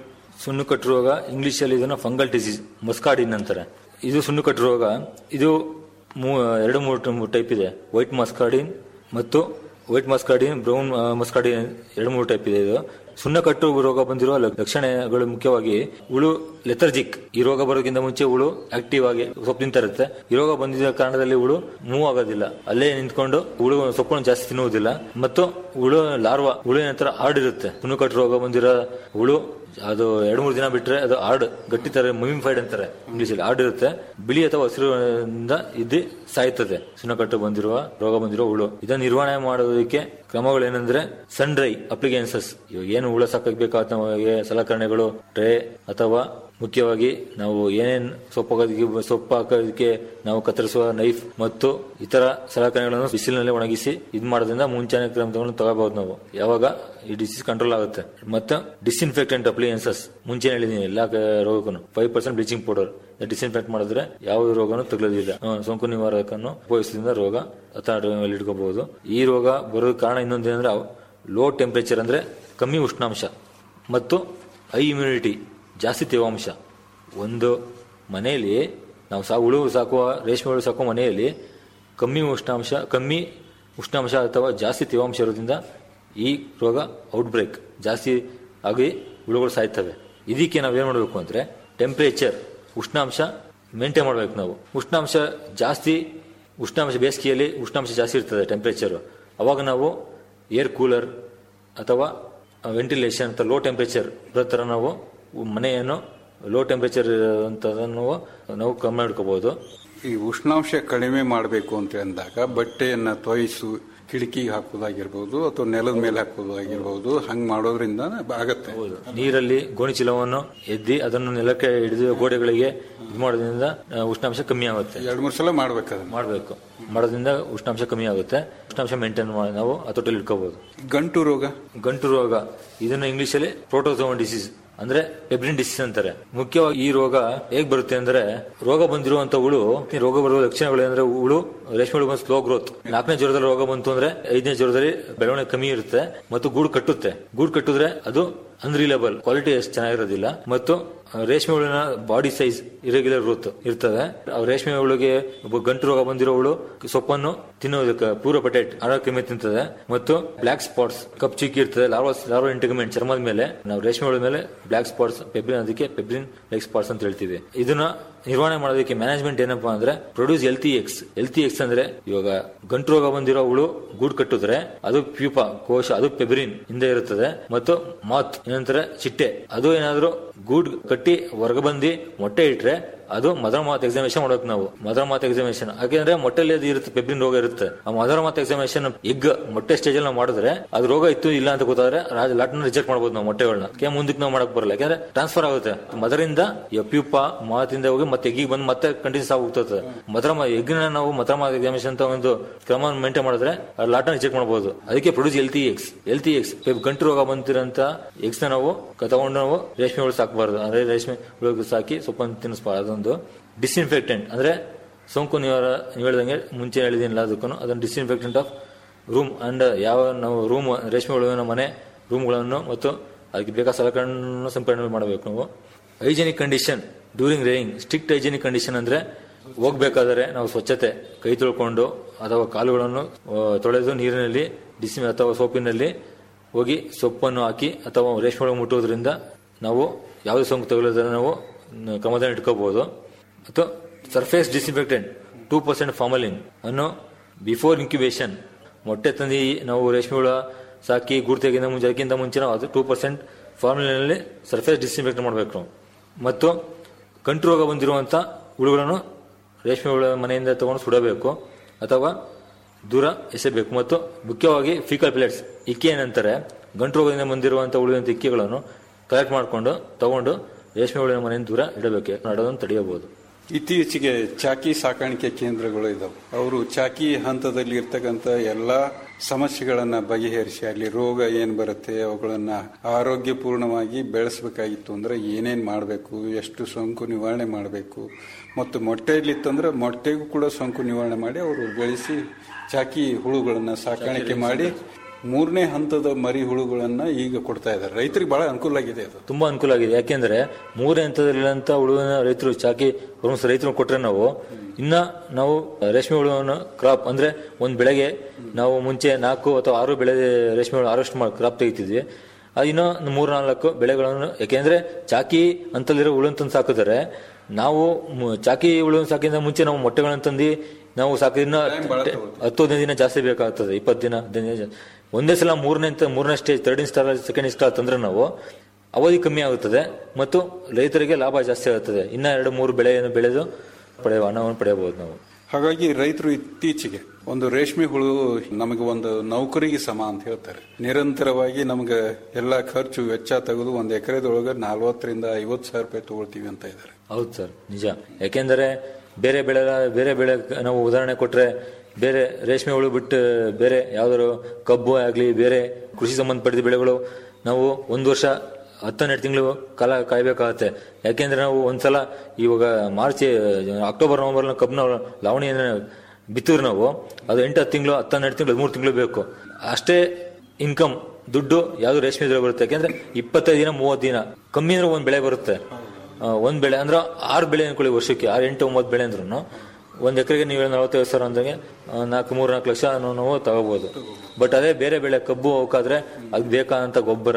ಸುಣ್ಣು ಕಟ್ಟು ರೋಗ ಇಂಗ್ಲಿಷ್ ಅಲ್ಲಿ ಇದನ್ನ ಫಂಗಲ್ ಡಿಸೀಸ್ ಮಸ್ಕಾಡಿನ್ ಅಂತಾರೆ ಇದು ಸುಣ್ಣು ಕಟ್ಟು ರೋಗ ಇದು ಮೂ- ಎರಡು ಮೂರು ಟೈಪ್ ಇದೆ ವೈಟ್ ಮಸ್ಕಾಡಿನ್ ಮತ್ತು ವೈಟ್ ಮಸ್ಕಾಡಿನ್ ಬ್ರೌನ್ ಆ, ಮಸ್ಕಾಡಿನ್ ಎರಡು ಮೂರು ಟೈಪ್ ಇದೆ ಇದು ಸುಣ್ಣ ಕಟ್ಟು ರೋಗ ಬಂದಿರುವ ಲ- ಲಕ್ಷಣಗಳು ಮುಖ್ಯವಾಗಿ ಹುಳು ಲೆಥರ್ಜಿಕ್ ಈ ರೋಗ ಬರೋದಕ್ಕಿಂತ ಮುಂಚೆ ಹುಳು ಆಕ್ಟಿವ್ ಆಗಿ ಸೊಪ್ಪು ತಿಂತಾ ಇರುತ್ತೆ ಈ ರೋಗ ಬಂದಿದ್ದ ಕಾರಣದಲ್ಲಿ ಹುಳು ಮೂವ್ ಆಗೋದಿಲ್ಲ ಅಲ್ಲೇ ನಿಂತ್ಕೊಂಡು ಹುಳು ಸೊಪ್ಪನ್ನು ಜಾಸ್ತಿ ತಿನ್ನುವುದಿಲ್ಲ ಮತ್ತು ಹುಳು ಲಾರ್ವಾ ಹುಳು ನಂತರ ಆಡಿರುತ್ತೆ ಸುಣ್ಣು ಕಟ್ಟು ರೋಗ ಬಂದಿರೋ ಹುಳು ಅದು ಎರಡು ಮೂರು ದಿನ ಬಿಟ್ರೆ ಅದು ಆಡ್ ಗಟ್ಟಿ ತರ ಫೈಡ್ ಅಂತಾರೆ ಇಂಗ್ಲಿಷ್ ಅಲ್ಲಿ ಆಡ್ ಇರುತ್ತೆ ಬಿಳಿ ಅಥವಾ ಹಸಿರುದಿಂದ ಇದ್ದು ಸಾಯ್ತದೆ ಸುಣ್ಣಕಟ್ಟು ಬಂದಿರುವ ರೋಗ ಬಂದಿರುವ ಹುಳು ಇದನ್ನ ನಿರ್ವಹಣೆ ಮಾಡೋದಕ್ಕೆ ಕ್ರಮಗಳೇನೆಂದ್ರೆ ಸನ್ ಡ್ರೈ ಅಪ್ಲಿಕೆನ್ಸಸ್ ಇವಾಗ ಏನು ಹುಳ ಸಾಕಬೇಕಾದ ನಮಗೆ ಸಲಕರಣೆಗಳು ಟ್ರೇ ಅಥವಾ ಮುಖ್ಯವಾಗಿ ನಾವು ಏನೇನ್ ಸೊಪ್ಪು ಹಾಕೋದಕ್ಕೆ ಸೊಪ್ಪು ಹಾಕೋದಕ್ಕೆ ನಾವು ಕತ್ತರಿಸುವ ನೈಫ್ ಮತ್ತು ಇತರ ಸಲಕರಣೆಗಳನ್ನು ಬಿಸಿಲಿನಲ್ಲಿ ಒಣಗಿಸಿ ಇದು ಮಾಡೋದ್ರಿಂದ ಮುಂಚಾನೆ ಕ್ರಮಗಳನ್ನು ತಗೋಬಹುದು ನಾವು ಯಾವಾಗ ಈ ಡಿಸೀಸ್ ಕಂಟ್ರೋಲ್ ಆಗುತ್ತೆ ಮತ್ತೆ ಡಿಸ್ಇನ್ಫೆಕ್ಟೆಂಟ್ ಅಪ್ಲಿಯನ್ಸಸ್ ಮುಂಚೆ ಹೇಳಿದೀನಿ ಎಲ್ಲ ರೋಗಕ್ಕೂ five percent bleaching powder disinfect ಮಾಡಿದ್ರೆ ಯಾವ ರೋಗನೂ ತಗಲೋದಿಲ್ಲ ಆ, ಸೋಂಕು ನಿವಾರಕನ್ನು ಉಪಯೋಗಿಸೋದ್ರಿಂದ ರೋಗ ಹತಾಟದಲ್ಲಿ ಇಟ್ಕೋಬಹುದು ಈ ರೋಗ ಬರೋದ ಕಾರಣ ಇನ್ನೊಂದೇನಂದ್ರೆ ಲೋ ಟೆಂಪರೇಚರ್ ಅಂದ್ರೆ ಕಮ್ಮಿ ಉಷ್ಣಾಂಶ ಮತ್ತು ಹೈ ಇಮ್ಯುನಿಟಿ ಜಾಸ್ತಿ ತೇವಾಂಶ ಒಂದು ಮನೆಯಲ್ಲಿ ನಾವು ಸಾ ಹುಳು ಸಾಕುವ ರೇಷ್ಮೆ ಹುಳು ಸಾಕುವ ಮನೆಯಲ್ಲಿ ಕಮ್ಮಿ ಉಷ್ಣಾಂಶ ಕಮ್ಮಿ ಉಷ್ಣಾಂಶ ಅಥವಾ ಜಾಸ್ತಿ ತೇವಾಂಶ ಇರೋದ್ರಿಂದ ಈ ರೋಗ ಔಟ್ಬ್ರೇಕ್ ಜಾಸ್ತಿ ಆಗಿ ಹುಳುಗಳು ಸಾಯ್ತವೆ ಇದಕ್ಕೆ ನಾವೇನು ಮಾಡಬೇಕು ಅಂದರೆ ಟೆಂಪ್ರೇಚರ್ ಉಷ್ಣಾಂಶ ಮೇಂಟೈನ್ ಮಾಡಬೇಕು ನಾವು ಉಷ್ಣಾಂಶ ಜಾಸ್ತಿ ಉಷ್ಣಾಂಶ ಬೇಸಿಗೆಯಲ್ಲಿ ಉಷ್ಣಾಂಶ ಜಾಸ್ತಿ ಇರ್ತದೆ ಟೆಂಪ್ರೇಚರ್ ಅವಾಗ ನಾವು ಏರ್ ಕೂಲರ್ ಅಥವಾ ವೆಂಟಿಲೇಷನ್ ಅಂತ ಲೋ ಟೆಂಪರೇಚರ್ ಬರೋ ಥರ ನಾವು ಮನೆಯನ್ನು ಲೋ ಟೆಂಪರೇಚರ್ ಅಂತದನ್ನು ನಾವು ಕಮ್ಮಿ ಮಾಡ್ಕೋಬಹುದು ಈ ಉಷ್ಣಾಂಶ ಕಡಿಮೆ ಮಾಡಬೇಕು ಅಂತ ಅಂದಾಗ ಬಟ್ಟೆಯನ್ನ ತೊಯಿಸು ಕಿಟಕಿಗೆ ಹಾಕೋದಾಗಿರ್ಬೋದು ಅಥವಾ ನೆಲದ ಮೇಲೆ ಹಾಕೋದಾಗಿರ್ಬೋದು ಹಂಗ್ ಮಾಡೋದ್ರಿಂದ ಆಗತ್ತೆ ನೀರಲ್ಲಿ ಗೋಣಿ ಚೀಲವನ್ನು ಎದ್ದಿ ಅದನ್ನು ನೆಲಕ್ಕೆ ಹಿಡಿದು ಗೋಡೆಗಳಿಗೆ ಇದು ಮಾಡೋದ್ರಿಂದ ಆ, ಉಷ್ಣಾಂಶ ಕಮ್ಮಿ ಆಗುತ್ತೆ ಎರಡ್ ಮೂರು ಸಲ ಮಾಡ್ಬೇಕದ ಮಾಡಬೇಕು ಮಾಡೋದ್ರಿಂದ ಉಷ್ಣಾಂಶ ಕಮ್ಮಿ ಆಗುತ್ತೆ ಉಷ್ಣಾಂಶ ಮೇಂಟೈನ್ ಮಾಡಿ ನಾವು ಹತೋಟಿಯಲ್ಲಿ ಇಟ್ಕೋಬಹುದು ಗಂಟು ರೋಗ ಗಂಟು ರೋಗ ಇದನ್ನು ಇಂಗ್ಲಿಷಲ್ಲಿ ಪ್ರೋಟೋಸೋಮನ್ ಡಿಸೀಸ್ ಅಂದ್ರೆ ಪೆಬ್ರಿನ್ ಡಿಸೀಸ್ ಅಂತಾರೆ ಮುಖ್ಯವಾಗಿ ಈ ರೋಗ ಹೇಗ್ ಬರುತ್ತೆ ಅಂದ್ರೆ ರೋಗ ಬಂದಿರುವಂತ ಹುಳು ಈ ರೋಗ ಬರುವ ಲಕ್ಷಣಗಳು ಅಂದ್ರೆ ಹುಳು ರೇಷ್ಮೆ ಹುಳು ಸ್ಲೋ ಗ್ರೋತ್ ನಾಲ್ಕನೇ ಜ್ವರದಲ್ಲಿ ರೋಗ ಬಂತು ಅಂದ್ರೆ ಐದನೇ ಜ್ವರದಲ್ಲಿ ಬೆಳವಣಿಗೆ ಕಮ್ಮಿ ಇರುತ್ತೆ ಮತ್ತು ಗೂಡು ಕಟ್ಟುತ್ತೆ ಗೂಡು ಕಟ್ಟಿದ್ರೆ ಅದು ಅನ್ರಿಲೇಬಲ್ ಕ್ವಾಲಿಟಿ ಎಷ್ಟು ಚೆನ್ನಾಗಿರೋದಿಲ್ಲ ಮತ್ತು ರೇಷ್ಮೆ ಹುಳಿನ ಬಾಡಿ ಸೈಜ್ ಇರೆಗ್ಯುಲರ್ ಗ್ರೋತ್ ಇರ್ತದೆ ಆ ರೇಷ್ಮೆ ಹುಳುಗೆ ಒಬ್ಬ ಗಂಟು ರೋಗ ಬಂದಿರೋ ಹುಳು ಸೊಪ್ಪನ್ನು ತಿನ್ನೋದಕ್ಕೆ ಪೂರ ಪಟೇಟ್ ಆರೋಗ್ಯ ತಿಂತದೆ ಮತ್ತು ಬ್ಲಾಕ್ ಸ್ಪಾಟ್ಸ್ ಕಪ್ ಚಿಕ್ಕಿ ಇರ್ತದೆ ಲಾರ್ವಾ ಲಾರ್ವಾ ಇಂಟಿಗ್ಮೆಂಟ್ ಚರ್ಮದ ಮೇಲೆ ನಾವು ರೇಷ್ಮೆ ಹುಳ ಮೇಲೆ ಬ್ಲಾಕ್ ಸ್ಪಾಟ್ಸ್ ಪೆಬ್ರಿನ್ ಅದಕ್ಕೆ ಪೆಬ್ರಿನ್ ಬ್ಲಾಕ್ ಸ್ಪಾಟ್ಸ್ ಅಂತ ಹೇಳ್ತೀವಿ ಇದನ್ನ ನಿರ್ವಹಣೆ ಮಾಡೋದಕ್ಕೆ ಮ್ಯಾನೇಜ್ಮೆಂಟ್ ಏನಪ್ಪಾ ಅಂದ್ರೆ ಪ್ರೊಡ್ಯೂಸ್ ಎಲ್ತಿ ಎಕ್ಸ್ ಎಲ್ತಿ ಎಕ್ಸ್ ಅಂದ್ರೆ ಇವಾಗ ಗಂಟು ರೋಗ ಬಂದಿರೋ ಹುಳು ಗೂಡು ಕಟ್ಟಿದ್ರೆ ಅದು ಪ್ಯೂಪ ಕೋಶ ಅದು ಪೆಬ್ರಿನ್ ಹಿಂದೆ ಇರುತ್ತದೆ ಮತ್ತು ಮಾತ್ ಏನಂತಾರೆ ಚಿಟ್ಟೆ ಅದು ಏನಾದ್ರು ಗೂಡ್ ಕಟ್ಟಿ ಹೊರಗೆ ಬಂದು ಮೊಟ್ಟೆ ಇಟ್ರೆ ಅದು ಮದರ್ ಮಾತ್ ಎಕ್ಸಾಮಿನೇಷನ್ ಮಾಡೋಕೆ ನಾವು ಮದರ್ ಮಾತ್ ಎಕ್ಸಾಮಿನೇಷನ್ ಯಾಕೆಂದ್ರೆ ಮೊಟ್ಟೆಲಿ ಅದು ಇರುತ್ತೆ ಪೆಬ್ರಿನ್ ರೋಗ ಇರುತ್ತೆ ಆ ಮದರ್ ಮಾತ್ ಎಕ್ಸಾಮಿನೇಷನ್ ಎಗ್ ಮೊಟ್ಟೆ ಸ್ಟೇಜ್ ಅಲ್ಲಿ ನಾವು ಮಾಡಿದ್ರೆ ಅದು ರೋಗ ಇತ್ತು ಇಲ್ಲ ಅಂತ ಗೊತ್ತಾದ್ರೆ ಲಾಟ್ನ ರಿಜೆಕ್ಟ್ ಮಾಡಬಹುದು ನಾವು ಮೊಟ್ಟೆಗಳನ್ನ ಕೆ ಮುಂದಕ್ಕೆ ನಾವು ಮಾಡಕ್ ಬರಲ್ಲ ಯಾಕಂದ್ರೆ ಟ್ರಾನ್ಸ್ಫರ್ ಆಗುತ್ತೆ ಮದರಿಂದ ಪ್ಯೂಪ ಮಾತಿಂದ ಹೋಗಿ ಮತ್ತೆ ಎಗ್ಗಿಗೆ ಬಂದು ಮತ್ತೆ ಕಂಟಿನ್ಯೂಸ್ ಆಗಿ ಹೋಗ್ತದೆ ಮದರ ಎಗ್ನ ನಾವು ಮದರ ಮಾತ್ ಎಕ್ಸಾಮಿನೇಷನ್ ಅಂತ ಒಂದು ಕ್ರಮ ಮೇಂಟೈನ್ ಮಾಡಿದ್ರೆ ಆ ಲಾಟ್ನ ರಿಜೆಕ್ಟ್ ಮಾಡಬಹುದು ಅದಕ್ಕೆ ಪ್ರೊಡ್ಯೂಸ್ ಎಲ್ತಿ ಎಕ್ಸ್ ಎಲ್ತಿ ಎಕ್ಸ್ ಗಂಟು ರೋಗ ಬಂತಿರೋಂತ ಎಗ್ಸ್ ನ ನಾವು ಕ- ತಗೊಂಡು ನಾವು ರೇಷ್ಮೆ ಹುಳು ಸಾಕಬಾರ್ದು ಅಂದ್ರೆ ರೇಷ್ಮೆ ಹುಳು ಸಾಕಿ ಸೊಪ್ಪನ್ನು ತಿನ್ನಿಸ್ಬಾರ್ದು ಅದೊಂದು ಡಿಸ್ಇನ್ಫೆಕ್ಟೆಂಟ್ ಅಂದ್ರೆ ಸೋಂಕು ನಿವಾರ ನೀವು ಹೇಳ್ದಂಗೆ ಮುಂಚೆ ಹೇಳಿದಿಲ್ಲ ಅದಕ್ಕೂ ಅದನ್ನು ಡಿಸ್ಇನ್ಫೆಕ್ಟೆಂಟ್ ಆಫ್ ರೂಮ್ ಅಂಡ್ ಯಾವ ನಾವು ರೂಮ್ ರೇಷ್ಮೆ ಹುಳುವಿನ ಮನೆ ರೂಮ್ಗಳನ್ನು ಮತ್ತು ಅದಕ್ಕೆ ಬೇಕಾದ ಸಲಕರಣೆಗಳನ್ನು ಸಿಂಪಡಣೆ ಮಾಡಬೇಕು ನಾವು hygienic condition during rearing strict hygienic condition ಅಂದ್ರೆ ಹೋಗ್ಬೇಕಾದರೆ ನಾವು ಸ್ವಚ್ಛತೆ ಕೈ ತೊಳ್ಕೊಂಡು ಅಥವಾ ಕಾಲುಗಳನ್ನು ಆ, ತೊಳೆದು ನೀರಿನಲ್ಲಿ ಡಿಸಿ ಅಥವಾ ಸೋಪಿನಲ್ಲಿ ಹೋಗಿ ಸೊಪ್ಪನ್ನು ಹಾಕಿ ಅಥವಾ ರೇಷ್ಮೆ ಹುಳು ಮುಟ್ಟುವುದರಿಂದ ನಾವು ಯಾವುದೇ ಸೋಂಕು ತಗುಲೋದನ್ನು ನಾವು ನ- ಕ್ರಮದಲ್ಲಿ ಇಟ್ಕೋಬಹುದು ಮತ್ತು surface disinfectant two percent formalin ಅನ್ನು ಬಿಫೋರ್ ಇನ್ಕ್ಯುಬೇಷನ್ ಮೊಟ್ಟೆ ತಂದು ನಾವು ರೇಷ್ಮೆ ಹುಳ ಸಾಕಿ ಗೂಡು ತೆಗಿಂದ ಮುಂಚೆ ಅದಕ್ಕಿಂತ ಮುಂಚೆ ನಾವು ಅದು ಟೂ ಪರ್ಸೆಂಟ್ ಫಾರ್ಮಲಿನಲ್ಲಿ ಸರ್ಫೇಸ್ ಡಿಸ್ಇನ್ಫೆಕ್ಟ್ ಮಾಡಬೇಕು ನಾವು ಮತ್ತು ಕಂಟು ರೋಗ ಬಂದಿರುವಂಥ ಹುಳುಗಳನ್ನು ರೇಷ್ಮೆ ಹುಳ ಮನೆಯಿಂದ ತಗೊಂಡು ಸುಡಬೇಕು ಅಥವಾ ದೂರ ಎಸೆಬೇಕು ಮತ್ತು ಮುಖ್ಯವಾಗಿ ಫಿಕಲ್ ಪ್ಲೇಟ್ಸ್ ಇಕ್ಕೆ ಏನಂತಾರೆ ಗಂಟು ರೋಗದಿಂದ ಬಂದಿರುವಂಥ ಉಳಿದಂಥ ಇಕ್ಕೆಗಳನ್ನು ಕಲೆಕ್ಟ್ ಮಾಡಿಕೊಂಡು ತಗೊಂಡು ರೇಷ್ಮೆ ಹುಳಿನ ಮನೆಯಿಂದ ದೂರ ಇಡಬೇಕು ಮಾಡೋದನ್ನು ತಡೆಯಬಹುದು ಇತ್ತೀಚೆಗೆ ಚಾಕಿ ಸಾಕಾಣಿಕೆ ಕೇಂದ್ರಗಳು ಇದಾವೆ ಅವರು ಚಾಕಿ ಹಂತದಲ್ಲಿ ಇರ್ತಕ್ಕಂಥ ಎಲ್ಲಾ ಸಮಸ್ಯೆಗಳನ್ನ ಬಗೆಹರಿಸಿ ಅಲ್ಲಿ ರೋಗ ಏನ್ ಬರುತ್ತೆ ಅವುಗಳನ್ನ ಆರೋಗ್ಯಪೂರ್ಣವಾಗಿ ಬೆಳೆಸಬೇಕಾಗಿತ್ತು ಅಂದ್ರೆ ಏನೇನ್ ಮಾಡಬೇಕು ಎಷ್ಟು ಸೋಂಕು ನಿವಾರಣೆ ಮಾಡಬೇಕು ಮತ್ತು ಮೊಟ್ಟೆಯಲ್ಲಿತ್ತಂದ್ರೆ ಮೊಟ್ಟೆಗೂ ಕೂಡ ಸೋಂಕು ನಿವಾರಣೆ ಮಾಡಿ ಅವರು ಬೆಳೆಸಿ ಚಾಕಿ ಹುಳುಗಳನ್ನ ಸಾಕಾಣಿಕೆ ಮಾಡಿ ಮೂರನೇ ಹಂತದ ಮರಿ ಹುಳುಗಳನ್ನ ಈಗ ಕೊಡ್ತಾ ಇದ್ದಾರೆ ರೈತರಿಗೆ ಬಹಳ ಅನುಕೂಲ ಆಗಿದೆ ಅದು ತುಂಬಾ ಅನುಕೂಲ ಆಗಿದೆ ಯಾಕೆಂದ್ರೆ ಮೂರನೇ ಹಂತದಲ್ಲಿರುವಂತ ಹುಳುವಿನ ರೈತರು ಚಾಕಿ ಹೊರಮಿಸ್ ರೈತರು ಕೊಟ್ರೆ ನಾವು ಇನ್ನ ನಾವು ರೇಷ್ಮೆ ಹುಳುವನ್ನು ಕ್ರಾಪ್ ಅಂದ್ರೆ ಒಂದ್ ಬೆಳೆಗೆ ನಾವು ಮುಂಚೆ ನಾಲ್ಕು ಅಥವಾ ಆರು ಬೆಳೆ ರೇಷ್ಮೆ ಹುಳು ಹಾರ್ವೆಸ್ಟ್ ಮಾಡಿ ಕ್ರಾಪ್ ತೆಗಿತಿದ್ವಿ ಅದು ಇನ್ನೂ ಮೂರ್ ನಾಲ್ಕು ಬೆಳೆಗಳನ್ನು ಯಾಕೆಂದ್ರೆ ಚಾಕಿ ಅಂತಲ್ಲಿರೋ ಹುಳು ತಂದು ಸಾಕಿದರೆ ನಾವು ಮು- ಚಾಕಿ ಹುಳು ಸಾಕಿದ ಮುಂಚೆ ನಾವು ಮೊಟ್ಟೆಗಳನ್ನು ತಂದು ನಾವು ಸಾಕಿದ್ನ ಹತ್ತು ಹದಿನೈದು ದಿನ ಜಾಸ್ತಿ ಬೇಕಾಗ್ತದೆ ಇಪ್ಪತ್ತು ದಿನ ಹದಿನೈದು ದಿನ ಜಾ- ಒಂದೇ ಸಲ ಮೂರನೇ ಅಂತ- ಮೂರನೇ stage third instar second instar ತಂದ್ರೆ ನಾವು ಅವಧಿ ಕಮ್ಮಿ ಆಗುತ್ತದೆ ಮತ್ತು ರೈತರಿಗೆ ಲಾಭ ಜಾಸ್ತಿ ಆಗುತ್ತದೆ ಇನ್ನ ಎರಡು ಮೂರು ಬೆಳೆಯನ್ನು ಬೆಳೆದು ಪಡೆಯುವ ಹಣವನ್ನು ಪಡೆಯಬಹುದು ನಾವು ಹಾಗಾಗಿ ರೈತರು ಇತ್ತೀಚೆಗೆ ಒಂದು ರೇಷ್ಮೆ ಹುಳು ನಮಗೆ ಒಂದು ನೌಕರಿಗೆ ಸಮ ಅಂತ ಹೇಳ್ತಾರೆ ನಿರಂತರವಾಗಿ ನಮಗೆ ಎಲ್ಲ ಖರ್ಚು ವೆಚ್ಚ ತೆಗೆದು ಒಂದು ಎಕರೆದೊಳಗೆ ನಲ್ವತ್ತರಿಂದ ಐವತ್ತು ಸಾವಿರ ರೂಪಾಯಿ ತಗೊಳ್ತೀವಿ ಅಂತ ಇದ್ದಾರೆ ಹೌದು ಸರ್ ನಿಜ ಯಾಕೆಂದರೆ ಬೇರೆ ಬೆಳೆ ಬೇರೆ ಬೆಳೆ ನಾವು ಉದಾಹರಣೆ ಕೊಟ್ರೆ ಬೇರೆ ರೇಷ್ಮೆ ಹುಳು ಬಿಟ್ಟು ಬೇರೆ ಯಾವ್ದಾದ್ರು ಕಬ್ಬು ಆಗಲಿ ಬೇರೆ ಕೃಷಿ ಸಂಬಂಧಪಟ್ಟಿದ ಬೆಳೆಗಳು ನಾವು ಒಂದು ವರ್ಷ ಹತ್ತನ್ನೆರಡು ತಿಂಗಳು ಕಾಲ ಕಾಯ್ಬೇಕಾಗತ್ತೆ ಯಾಕೆಂದ್ರೆ ನಾವು ಒಂದ್ಸಲ ಇವಾಗ ಮಾರ್ಚ್ ಅಕ್ಟೋಬರ್ ನವೆಂಬರ್ ಕಬ್ಬನ ಲಾವಣಿಯನ್ನು ಬಿತ್ತಿದ್ರೆ ನಾವು ಅದು ಎಂಟು ಹತ್ತು ತಿಂಗಳು ಹತ್ತನ್ನೆರಡು ತಿಂಗಳು ಮೂರು ತಿಂಗಳು ಬೇಕು ಅಷ್ಟೇ ಇನ್ಕಮ್ ದುಡ್ಡು ಯಾವ್ದು ರೇಷ್ಮೆ ಬೆಳೆ ಬರುತ್ತೆ ಯಾಕೆಂದ್ರೆ ಇಪ್ಪತ್ತೈದು ದಿನ ಮೂವತ್ತು ದಿನ ಕಮ್ಮಿ ಅಂದ್ರೆ ಒಂದ್ ಬೆಳೆ ಬರುತ್ತೆ ಆ, ಒಂದ್ ಬೆಳೆ ಅಂದ್ರೆ ಆರು ಬೆಳೆ ಅನ್ಕೊಳ್ಳಿ ವರ್ಷಕ್ಕೆ ಆರು ಎಂಟು ಒಂಬತ್ತು ಬೆಳೆ ಅಂದ್ರೂ ಒಂದ್ ಎಕರೆಗೆ ನೀವು ನಲವತ್ತೈದು ಸಾವಿರ ಅಂದಂಗೆ ಆ, ನಾಲ್ಕು ಮೂರು ನಾಲ್ಕು ಲಕ್ಷ ನಾವು ತಗೋಬಹುದು ಬಟ್ ಅದೇ ಬೇರೆ ಬೆಳೆ ಕಬ್ಬು ಹೋಗಾದ್ರೆ ಅದಕ್ಕೆ ಬೇಕಾದಂತ ಗೊಬ್ಬರ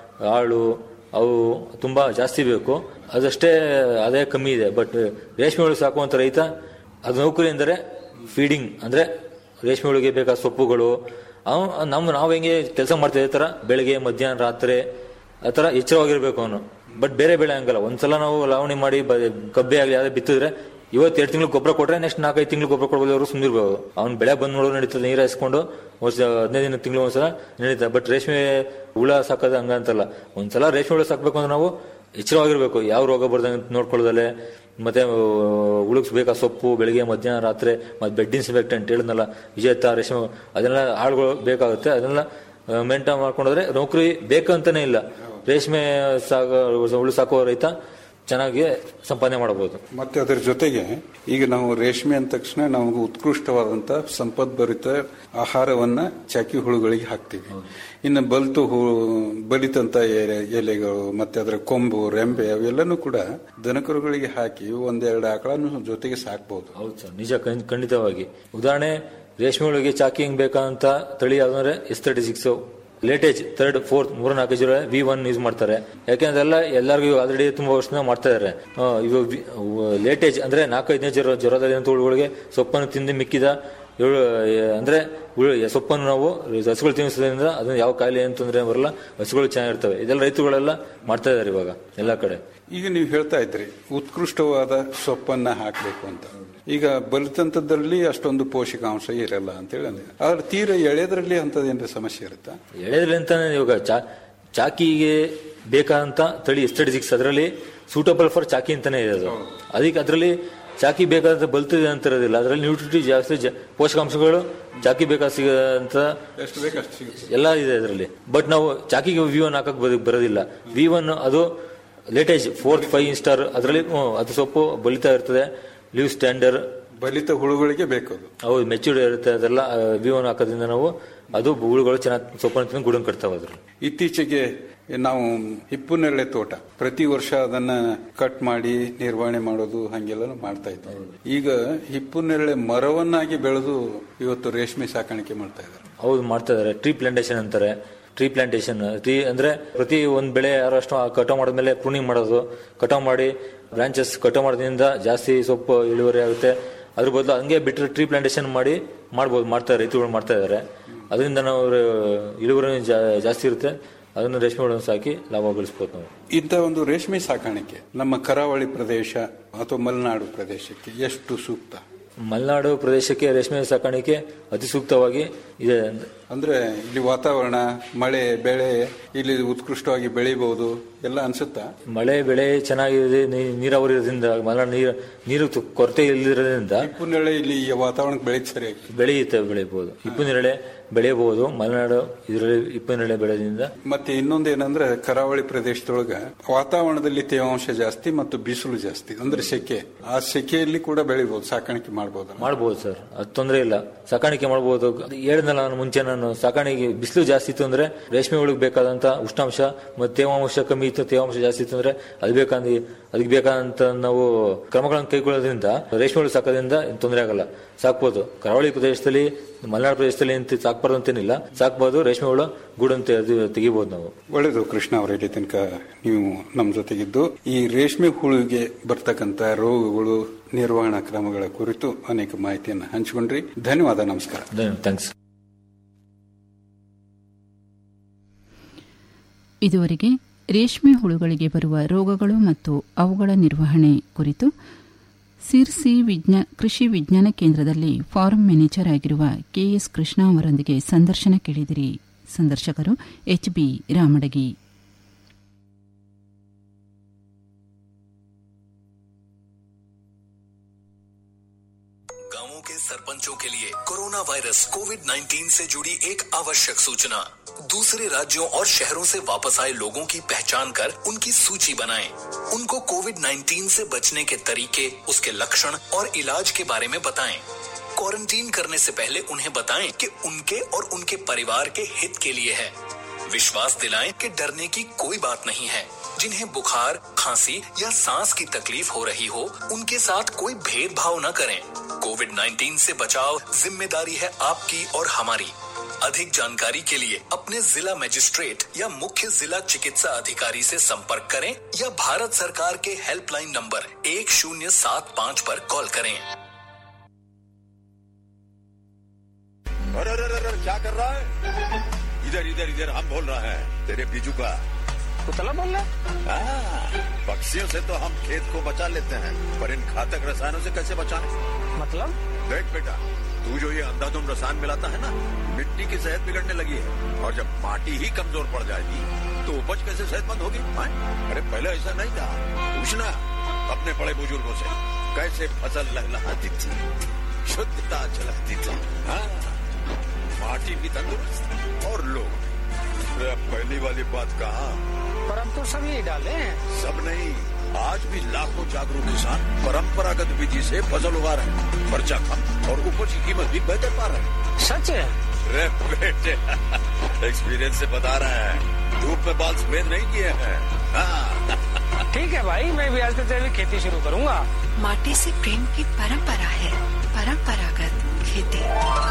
ಆಳು ಅವು ತುಂಬಾ ಜಾಸ್ತಿ ಬೇಕು ಅದಷ್ಟೇ ಅದೇ ಕಮ್ಮಿ ಇದೆ ಬಟ್ ರೇಷ್ಮೆ ಹುಳು ಸಾಕುವಂತ ರೈತ ಅದು ನೌಕರಿ ಎಂದರೆ ಫೀಡಿಂಗ್ ಅಂದ್ರೆ ರೇಷ್ಮೆ ಹುಳುಗೆ ಬೇಕಾದ ಸೊಪ್ಪುಗಳು ಅವ್ ನಮ್ಮ ನಾವು ಹೆಂಗೆ ಕೆಲಸ ಮಾಡ್ತೀವಿ ತರ ಬೆಳಿಗ್ಗೆ ಮಧ್ಯಾಹ್ನ ರಾತ್ರಿ ಆ ಥರ ಎಚ್ಚರವಾಗಿರ್ಬೇಕು ಅವನು ಬಟ್ ಬೇರೆ ಬೆಳೆ ಹಂಗಲ್ಲ ಒಂದ್ಸಲ ನಾವು ಲಾವಣಿ ಮಾಡಿ ಬ- ಕಬ್ಬೆ ಆಗಲಿ ಯಾವ್ದು ಬಿತ್ತಿದ್ರೆ ಇವತ್ತು ಎರಡು ತಿಂಗಳು ಗೊಬ್ಬರ ಕೊಟ್ರೆ ನೆಕ್ಸ್ಟ್ ನಾಲ್ಕೈದು ತಿಂಗಳು ಗೊಬ್ಬರ ಕೊಡ್ಬೋದು ಅವರು ಸುಮ್ಮನಿರ್ಬೋದು ಅವ್ನು ಬೆಳೆ ಬಂದ್ ನೋಡೋ ನಡೀತದೆ ನೀರು ಹಾಯಿಸ್ಕೊಂಡು ವರ್ಷ ಹದಿನೈದು ದಿನ ತಿಂಗಳು ಒಂದ್ಸಲ ನಡೀತದೆ ಬಟ್ ರೇಷ್ಮೆ ಹುಳ ಸಾಕೋದು ಹಂಗಂತಲ್ಲ ಒಂದ್ಸಲ ರೇಷ್ಮೆ ಹುಳ ಸಾಕ್ಬೇಕು ಅಂದ್ರೆ ನಾವು ಎಚ್ಚರವಾಗಿರ್ಬೇಕು ಯಾವ ರೋಗ ಬರ್ದಂಗೆ ನೋಡ್ಕೊಳ್ಳೋದಲ್ಲೇ ಮತ್ತೆ ಉಳುಕ್ಸ್ಬೇಕಾ ಸೊಪ್ಪು ಬೆಳಿಗ್ಗೆ ಮಧ್ಯಾಹ್ನ ರಾತ್ರಿ ಮತ್ತೆ ಬೆಡ್ ಇನ್ಸ್ಪೆಕ್ಟ್ ಅಂತ ಹೇಳಿದ್ನಲ್ಲ ವಿಜೇತ ರೇಷ್ಮೆ ಅದೆಲ್ಲ ಆಳುಗಳು ಬೇಕಾಗುತ್ತೆ ಅದನ್ನೆಲ್ಲ ಮೇಂಟೈನ್ ಮಾಡ್ಕೊಂಡ್ರೆ ನೌಕರಿ ಬೇಕಂತಾನೆ ಇಲ್ಲ ರೇಷ್ಮೆ ಸಾಗ ಹುಳು ಸಾಕುವ ರೈತ ಚೆನ್ನಾಗಿ ಸಂಪಾದನೆ ಮಾಡಬಹುದು ಮತ್ತೆ ಅದರ ಜೊತೆಗೆ ಈಗ ನಾವು ರೇಷ್ಮೆ ಅಂದ ತಕ್ಷಣ ನಮಗೆ ಉತ್ಕೃಷ್ಟವಾದಂತ ಸಂಪದ್ಭರಿತ ಆಹಾರವನ್ನ ಚಾಕಿ ಹುಳುಗಳಿಗೆ ಹಾಕ್ತೀವಿ ಇನ್ನು ಬಲ್ತು ಹೂ ಬಲಿತಂತ ಎಲೆ ಎಲೆಗಳು ಮತ್ತೆ ಅದರ ಕೊಂಬು ರೆಂಬೆ ಅವೆಲ್ಲನೂ ಕೂಡ ದನಕರುಗಳಿಗೆ ಹಾಕಿ ಒಂದೆರಡು ಆಕಳನ್ನು ಜೊತೆಗೆ ಸಾಕ್ಬಹುದು ಹೌದು ಸರ್ ನಿಜ ಖಂಡ್- ಖಂಡಿತವಾಗಿ ಉದಾಹರಣೆ ರೇಷ್ಮೆ ಹುಳುಗೆ ಚಾಕಿ ಹೆಂಗ್ ಬೇಕಂತ ತಳಿ ಯಾವ್ದಂದ್ರೆ ಎಸ್ ತರ್ಟಿ ಸಿಕ್ಸ್ ಲೇಟೇಜ್ ಥರ್ಡ್ ಫೋರ್ತ್ ಮೂರು ನಾಲ್ಕು ಜೀರೋ ವಿ ಒನ್ ಯೂಸ್ ಮಾಡ್ತಾರೆ ಯಾಕೆಂದ್ರೆ ಎಲ್ಲ ಎಲ್ಲರಿಗೂ ಆಲ್ರೆಡಿ ತುಂಬಾ ವರ್ಷದಿಂದ ಮಾಡ್ತಾ ಇದಾರೆ ಆ, ಇವು ಲೇಟೇಜ್ ಅಂದ್ರೆ ನಾಲ್ಕೈದನೇ ಜ್ವರ ಜ್ವರದಲ್ಲಿರುವಂತ ಹುಳುಗಳಿಗೆ ಸೊಪ್ಪನ್ನು ತಿಂದು ಮಿಕ್ಕಿದ ಏಳು ಅಂದ್ರೆ ಹುಳು- ಸೊಪ್ಪನ್ನು ನಾವು ಹಸುಗಳು ತಿನ್ನಿಸೋದ್ರಿಂದ ಅದನ್ನ ಯಾವ ಕಾಯಿಲೆ ಏನು ತೊಂದರೆ ಬರಲ್ಲ ಹಸುಗಳು ಚೆನ್ನಾಗಿರ್ತವೆ ಇದೆಲ್ಲ ರೈತರುಗಳೆಲ್ಲ ಮಾಡ್ತಾ ಇದಾರೆ ಇವಾಗ ಎಲ್ಲಾ ಕಡೆ ಈಗ ನೀವು ಹೇಳ್ತಾ ಇದ್ರಿ ಉತ್ಕೃಷ್ಟವಾದ ಸೊಪ್ಪನ್ನ ಹಾಕಬೇಕು ಅಂತ ಈಗ ಬಲಿತಂತದ್ರಲ್ಲಿ ಅಷ್ಟೊಂದು ಪೋಷಕಾಂಶ ಇರಲ್ಲ ಅಂತ ಹೇಳಿ ಅಂದ್ರೆ ಆದ್ರೆ ತೀರ ಎಳೆದ್ರಲ್ಲಿ ಅಂತದೇನ್ರ ಸಮಸ್ಯೆ ಇರುತ್ತಾ ಎಳೆದ್ರಲ್ಲಿ ಅಂತ ಇವಾಗ ಚಾ- ಚಾಕಿಗೆ ಬೇಕಾದಂತ ತಳಿ ಎಸ್ ತರ್ಟಿ ಸಿಕ್ಸ್ ಅದರಲ್ಲಿ ಸೂಟಬಲ್ ಫಾರ್ ಚಾಕಿ ಅಂತಾನೆ ಇದೆ ಅದು ಅದಕ್ಕೆ ಅದರಲ್ಲಿ ಚಾಕಿ ಬೇಕಾದಂತ ಬಲ್ತಿದೆ ಅಂತ ಇರೋದಿಲ್ಲ ಅದರಲ್ಲಿ ನ್ಯೂಟ್ರಿಟಿ ಜಾಸ್ತಿ ಜ- ಪೋಷಕಾಂಶಗಳು ಚಾಕಿ ಬೇಕಾದ ಸಿಗಂತ ಎಷ್ಟು ಬೇಕಷ್ಟು ಸಿಗುತ್ತೆ ಎಲ್ಲ ಇದೆ ಅದರಲ್ಲಿ ಬಟ್ ನಾವು ಚಾಕಿಗೆ ವಿ ಒನ್ ಹಾಕಕ್ ಬರ- ಬರೋದಿಲ್ಲ ವಿ ಒನ್ ಅದು ಲೇಟೇಜ್ ಫೋರ್ತ್ ಫೈವ್ ಸ್ಟಾರ್ ಅದರಲ್ಲಿ ಅದು ಸೊಪ್ಪು ಬಲಿತಾ ಇರ್ತದೆ ಲೀವ್ ಸ್ಟ್ಯಾಂಡರ್ ಬಲಿತ ಹುಳುಗಳಿಗೆ ಬೇಕದು ಹೌದು ಮೆಚೂರ್ಡ್ ಇರುತ್ತೆ ಅದೆಲ್ಲ ವಿ ಒನ್ ಹಾಕೋದ್ರಿಂದ ನಾವು ಅದು ಹುಳುಗಳು ಚೆನ್ನಾಗಿ ಸೊಪ್ಪನ್ನು ತಿಂದು ಗುಡನ್ ಕಟ್ತಾವ ಅದ್ರಲ್ಲಿ ಇತ್ತೀಚೆಗೆ ನಾವು ಹಿಪ್ಪುನೆರಳೆ ತೋಟ ಪ್ರತಿ ವರ್ಷ ಅದನ್ನ ಕಟ್ ಮಾಡಿ ನಿರ್ವಹಣೆ ಮಾಡೋದು ಹಂಗೆಲ್ಲ ಮಾಡ್ತಾ ಇದ್ವಿ ಈಗ ಹಿಪ್ಪುನೆರಳೆ ಮರವನ್ನಾಗಿ ಬೆಳೆದು ಇವತ್ತು ರೇಷ್ಮೆ ಸಾಕಾಣಿಕೆ ಮಾಡ್ತಾ ಇದ್ದಾರೆ ಹೌದು ಮಾಡ್ತಾ ಇದಾರೆ ಟ್ರೀ ಪ್ಲಾಂಟೇಶನ್ ಅಂತಾರೆ ಟ್ರೀ ಪ್ಲಾಂಟೇಶನ್ ಟ್ರೀ ಅಂದ್ರೆ ಪ್ರತಿ ಒಂದ್ ಬೆಳೆ ಯಾರೋ ಅಷ್ಟು ಕಟಾವ್ ಮಾಡಿದ್ಮೇಲೆ ಪ್ರೂನಿಂಗ್ ಮಾಡೋದು ಕಟಾವ್ ಮಾಡಿ ಬ್ರಾಂಚಸ್ ಕಟಾವ್ ಮಾಡೋದ್ರಿಂದ ಜಾಸ್ತಿ ಸೊಪ್ಪು ಇಳುವರಿ ಆಗುತ್ತೆ ಅದ್ರ ಬದಲು ಹಂಗೆ ಬಿಟ್ಟರೆ ಟ್ರೀ ಪ್ಲಾಂಟೇಶನ್ ಮಾಡಿ ಮಾಡ್ಬೋದು ಮಾಡ್ತಾರೆ ರೈತರುಗಳು ಮಾಡ್ತಾ ಇದಾರೆ ಅದರಿಂದ ನಾವು ಅವ್ರ ಇಳುವರಿ ಜಾ- ಜಾಸ್ತಿ ಇರುತ್ತೆ ಅದನ್ನು ರೇಷ್ಮೆ ಹುಳುವನ್ನು ಸಾಕಿ ಲಾಭ ಗಳಿಸ್ಬೋದು ನಾವು ಇಂಥ ಒಂದು ರೇಷ್ಮೆ ಸಾಕಾಣಿಕೆ ನಮ್ಮ ಕರಾವಳಿ ಪ್ರದೇಶ ಅಥವಾ ಮಲೆನಾಡು ಪ್ರದೇಶಕ್ಕೆ ಎಷ್ಟು ಸೂಕ್ತ ಮಲೆನಾಡು ಪ್ರದೇಶಕ್ಕೆ ರೇಷ್ಮೆ ಸಾಕಾಣಿಕೆ ಅತಿ ಸೂಕ್ತವಾಗಿ ಇದೆ ಅಂದ್ರೆ ಇಲ್ಲಿ ವಾತಾವರಣ ಮಳೆ ಬೆಳೆ ಇಲ್ಲಿ ಉತ್ಕೃಷ್ಟವಾಗಿ ಬೆಳಿಬಹುದು ಎಲ್ಲ ಅನ್ಸುತ್ತಾ ಮಳೆ ಬೆಳೆ ಚೆನ್ನಾಗಿದೆ ನೀ- ನೀರಾವರಿ ಇರೋದ್ರಿಂದ ಮಲೆನಾಡು ನೀರು ನೀರು ತು- ಕೊರತೆ ಇಲ್ಲದಿರೋದ್ರಿಂದ ಹಿಪ್ಪುನೆರಳೆ ಇಲ್ಲಿ ಈ ವಾತಾವರಣಕ್ಕೆ ಬೆಳೆಯುತ್ತೆ ಸರಿಯಾಗಿ ಬೆಳೆಯುತ್ತೆ ಬೆಳೆಯಬಹುದು ಹಿಪ್ಪು ನೇರಳೆ ಬೆಳೆಯಬಹುದು ಮಲೆನಾಡು ಇದರಲ್ಲಿ ಹಿಪ್ಪು ನೇರಳೆ ಬೆಳೆದಿಂದ ಮತ್ತೆ ಇನ್ನೊಂದೇನಂದ್ರೆ ಕರಾವಳಿ ಪ್ರದೇಶದೊಳಗ ವಾತಾವರಣದಲ್ಲಿ ತೇವಾಂಶ ಜಾಸ್ತಿ ಮತ್ತು ಬಿಸಿಲು ಜಾಸ್ತಿ ಅಂದ್ರೆ ಸೆಕೆ ಆ ಸೆಕೆಯಲ್ಲಿ ಕೂಡ ಬೆಳಿಬಹುದು ಸಾಕಾಣಿಕೆ ಮಾಡ್ಬೋದು ಮಾಡ್ಬೋದು ಸರ್ ಅದು ತೊಂದರೆ ಇಲ್ಲ ಸಾಕಾಣಿಕೆ ಮಾಡ್ಬೋದು ಅದು ಹೇಳಿದ್ನಲ್ಲ ನಾನು ಮುಂಚೆ ನಾನು ಸಾಕಾಣಿಕೆ ಬಿಸಿಲು ಜಾಸ್ತಿ ಇತ್ತು ಅಂದ್ರೆ ರೇಷ್ಮೆ ಹುಳುಗ್ ಬೇಕಾದಂತ ಉಷ್ಣಾಂಶ ಮತ್ತೆ ತೇವಾಂಶ ಕಮ್ಮಿ ಇತ್ತು ತೇವಾಂಶ ಜಾಸ್ತಿ ಇತ್ತು ಅಂದ್ರೆ ಅದು ಬೇಕಂದ್ರೆ ಅದಕ್ಕೆ ಬೇಕಾದಂತ ನಾವು ಕ್ರಮಗಳನ್ನು ಕೈಗೊಳ್ಳೋದ್ರಿಂದ ರೇಷ್ಮೆ ಹುಳು ಸಾಕೋದ್ರಿಂದ ಏನ್ ತೊಂದರೆ ಆಗಲ್ಲ ಸಾಕ್ಬೋದು ಕರಾವಳಿ ಪ್ರದೇಶದಲ್ಲಿ ಮಲೆನಾಡು ಪ್ರದೇಶದಲ್ಲಿ ಅಂತ ಸಾಕ್ಬಾರ್ದು ಅಂತೇನಿಲ್ಲ ಸಾಕ್ಬೋದು ರೇಷ್ಮೆ ಹುಳು ಗೂಡಂತ ತೆಗಿಬಹುದು ನಾವು ಒಳ್ಳೆಯದು ಕೃಷ್ಣ ಅವರ ಇಲ್ಲಿ ತನಕ ನೀವು ನಮ್ಮ ಜೊತೆಗಿದ್ದು ಈ ರೇಷ್ಮೆ ಹುಳುವಿಗೆ ಬರ್ತಕ್ಕಂಥ ರೋಗಗಳು ನಿರ್ವಹಣಾ ಕ್ರಮಗಳ ಕುರಿತು ಅನೇಕ ಮಾಹಿತಿಯನ್ನು ಹಂಚಿಕೊಂಡ್ರಿ ಧನ್ಯವಾದ ನಮಸ್ಕಾರ ಥ್ಯಾಂಕ್ಸ್ ಇದುವರೆಗೆ ರೇಷ್ಮೆ ಹುಳುಗಳಿಗೆ ಬರುವ ರೋಗಗಳು ಮತ್ತು ಅವುಗಳ ನಿರ್ವಹಣೆ ಕುರಿತು ಸಿರ್ಸಿ ವಿಜ್ಞಾ ಕೃಷಿ ವಿಜ್ಞಾನ ಕೇಂದ್ರದಲ್ಲಿ ಫಾರಂ ಮ್ಯಾನೇಜರ್ ಆಗಿರುವ ಕೆಎಸ್ ಕೃಷ್ಣ ಅವರೊಂದಿಗೆ ಸಂದರ್ಶನ ಕೇಳಿದಿರಿ ಸಂದರ್ಶಕರು ಎಚ್ಬಿ ರಾಮಡಗಿ गांवों के सरपंचों के लिए कोरोना वायरस कोविड 19 से जुड़ी एक आवश्यक सूचना दूसरे राज्यों और शहरों से वापस आए लोगों की पहचान कर उनकी सूची बनाएं। उनको कोविड 19 से बचने के तरीके उसके लक्षण और इलाज के बारे में बताएं। क्वारंटीन करने से पहले उन्हें बताएं कि उनके और उनके परिवार के हित के लिए है विश्वास दिलाएं कि डरने की कोई बात नहीं है जिन्हें बुखार खांसी या सांस की तकलीफ हो रही हो उनके साथ कोई भेदभाव न करें कोविड 19 से बचाव जिम्मेदारी है आपकी और हमारी अधिक जानकारी के लिए अपने जिला मजिस्ट्रेट या मुख्य जिला चिकित्सा अधिकारी से संपर्क करें या भारत सरकार के हेल्पलाइन नंबर एक शून्य सात पाँच पर कॉल करें अरे अरे अरे अरे, क्या कर रहा है इधर इधर इधर हम बोल रहे हैं तेरे बीजू का पुतला बोल रहा हाँ, पक्षियों से तो हम खेत को बचा लेते हैं पर इन घातक रसायनों से कैसे बचाएं? मतलब देख बेटा तू जो ये अंधाधुंध रसायन मिलाता है ना मिट्टी की सेहत बिगड़ने लगी है और जब माटी ही कमजोर पड़ जाएगी तो उपज कैसे सेहतमंद होगी हाँ? अरे पहले ऐसा नहीं था पूछना अपने बड़े बुजुर्गों से कैसे फसल लहलहाती थी शुद्धता झलकती थी हाँ माटी भी तंदुरुस्त और लोग अरे अब पहली वाली बात कहा पर अब तो सब यही डाले हैं सब नहीं आज भी लाखों जागरूक किसान परंपरागत विधि से फसल उगा रहे हैं खर्चा कम और उपज की कीमत भी बेहतर पा रहे हैं सच है रे बेटे एक्सपीरियंस से बता रहे हैं धूप में बाल सफेद नहीं किए हैं हाँ। ठीक है भाई मैं भी आज से जैविक खेती शुरू करूंगा माटी से प्रेम की परंपरा है परंपरागत खेती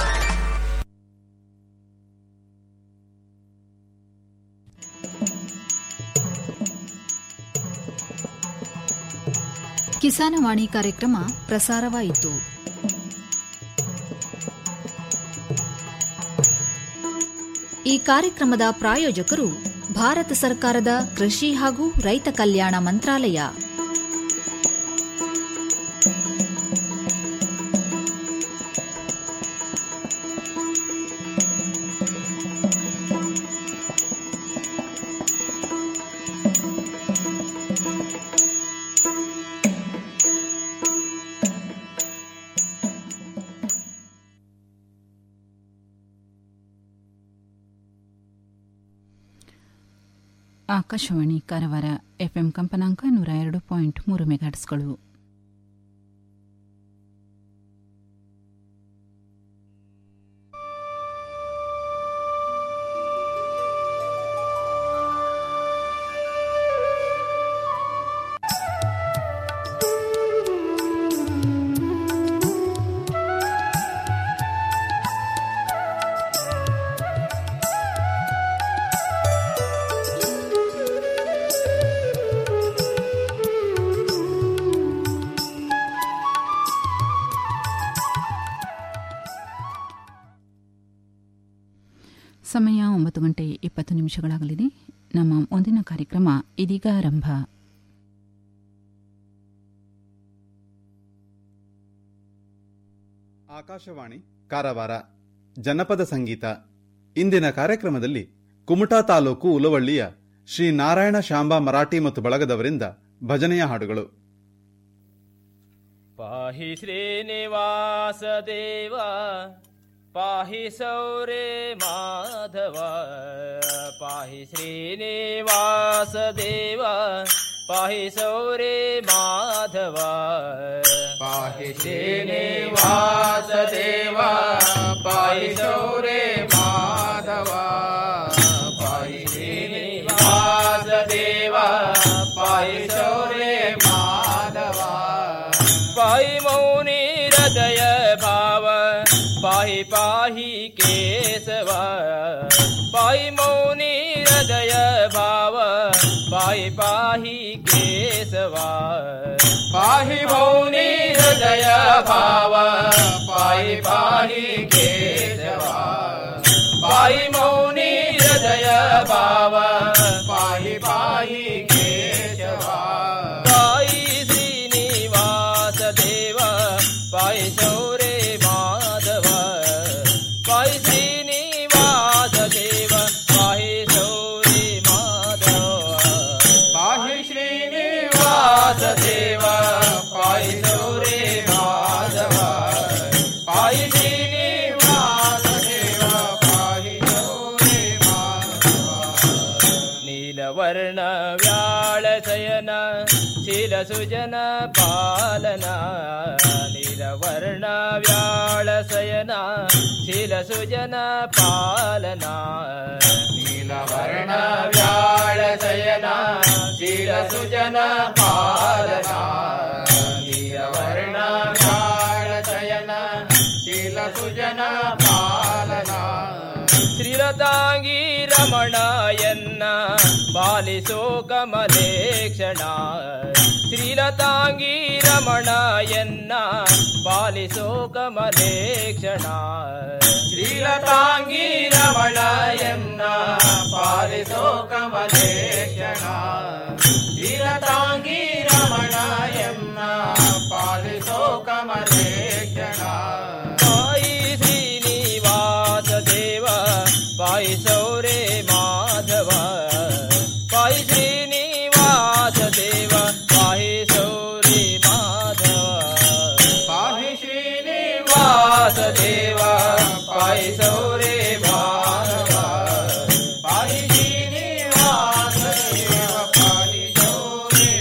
ಕಿಸಾನವಾಣಿ ಕಾರ್ಯಕ್ರಮ ಪ್ರಸಾರವಾಯಿತು ಈ ಕಾರ್ಯಕ್ರಮದ ಪ್ರಾಯೋಜಕರು ಭಾರತ ಸರ್ಕಾರದ ಕೃಷಿ ಹಾಗೂ ರೈತ ಕಲ್ಯಾಣ ಮಂತ್ರಾಲಯ ಆಕಾಶವಾಣಿ ಕಾರವಾರ ಎಫ್ಎಂ ಕಂಪನಾಂಕ ನೂರ ಎರಡು ಪಾಯಿಂಟ್ ಮೂರು ಮೆಗಾಟ್ಸ್ಗಳು ಸಮಯ ಒಂಬತ್ತು ಗಂಟೆ ಇಪ್ಪತ್ತು ನಿಮಿಷಗಳಾಗಲಿದೆ ನಮ್ಮ ಮುಂದಿನ ಕಾರ್ಯಕ್ರಮ ಇದೀಗ ಆರಂಭ ಆಕಾಶವಾಣಿ ಕಾರವಾರ ಜನಪದ ಸಂಗೀತ ಇಂದಿನ ಕಾರ್ಯಕ್ರಮದಲ್ಲಿ ಕುಮಟಾ ತಾಲೂಕು ಉಲವಳ್ಳಿಯ ಶ್ರೀ ನಾರಾಯಣ ಶಾಂಬಾ ಮರಾಠಿ ಮತ್ತು ಬಳಗದವರಿಂದ ಭಜನೆಯ ಹಾಡುಗಳು पाहि श्रीनिवासदेव पाहि सौरे माधव पाहि श्रीनिवासदेव पाहि सौरे माधव पाहि श्रीनिवास देवा पाहि सौरे माधव पाहि श्रीनिवास देवा पाहि सौरे माधव पाहि मौनी हृदय भाव पाहि पाहि केशव पाहि मौनी हृदय भाव पाहि पाहि केशव पाहि मौनी हृदय भाव पाहि पाहि केशव पाहि मौनी हृदय भाव पाहि पाहि केशव पाहि श्रीनिवास देव पाहि सौरे माधव पाहि श्रीनिवास देव पाहि सौरे माधव पाहि श्रीनिवास देव पाहि सौरे माधव पाहि श्रीनिवास देव पाहि सौरे नीलवर्ण व्याळशयन शीलसुजन पालन नीलवर्ण व्याळशयन शीलसुजन पालन नीलवर्ण व्याळशयन शीलसुजन पालन नीलवर्ण व्याळशयन शीलಸುಜನ ಪಾಲನ ಶ್ರೀಲತಾಂಗಿ ರಮಣಯನ್ನ ಬಾಲಿಸೋ ಕಮಲೇಕ್ಷಣ ಶ್ರೀಲತಾಂಗಿ ರಮಣಯನ್ನ ಬಾಲಿಸೋ ಕಮಲೇಕ್ಷಣ ಶ್ರೀಲತಾಂಗಿ ರಮಣಯನ್ನ ಪಾಲಿಸೋ ಕಮಲೇಕ್ಷಣ ಶ್ರೀಲತಾಂಗಿ ರಮಣಯನ್ನ ಪಾಲಿಸೋ ಕಮಲೇಕ್ಷಣ ಪಾಯಿ ಶ್ರೀನಿವಾಸ ದೇವ ಪಾಯಿ ಸೌರೇ ಮಾಧವ ಪಾಯಿ ಶ್ರೀನಿವಾಸ ದೇವ ಪಾಹಿ ಸೌರೇ ಮಾಧವ ಪಾಹಿ ಶ್ರೀನಿವಾಸ ದೇವ ಪಾಯಿ ಸೌರೇ ಮಾಧವ ಪಾಹಿ ಶ್ರೀನಿವಾಸ ದೇವ ಪಾಹಿ ಸೌರೇ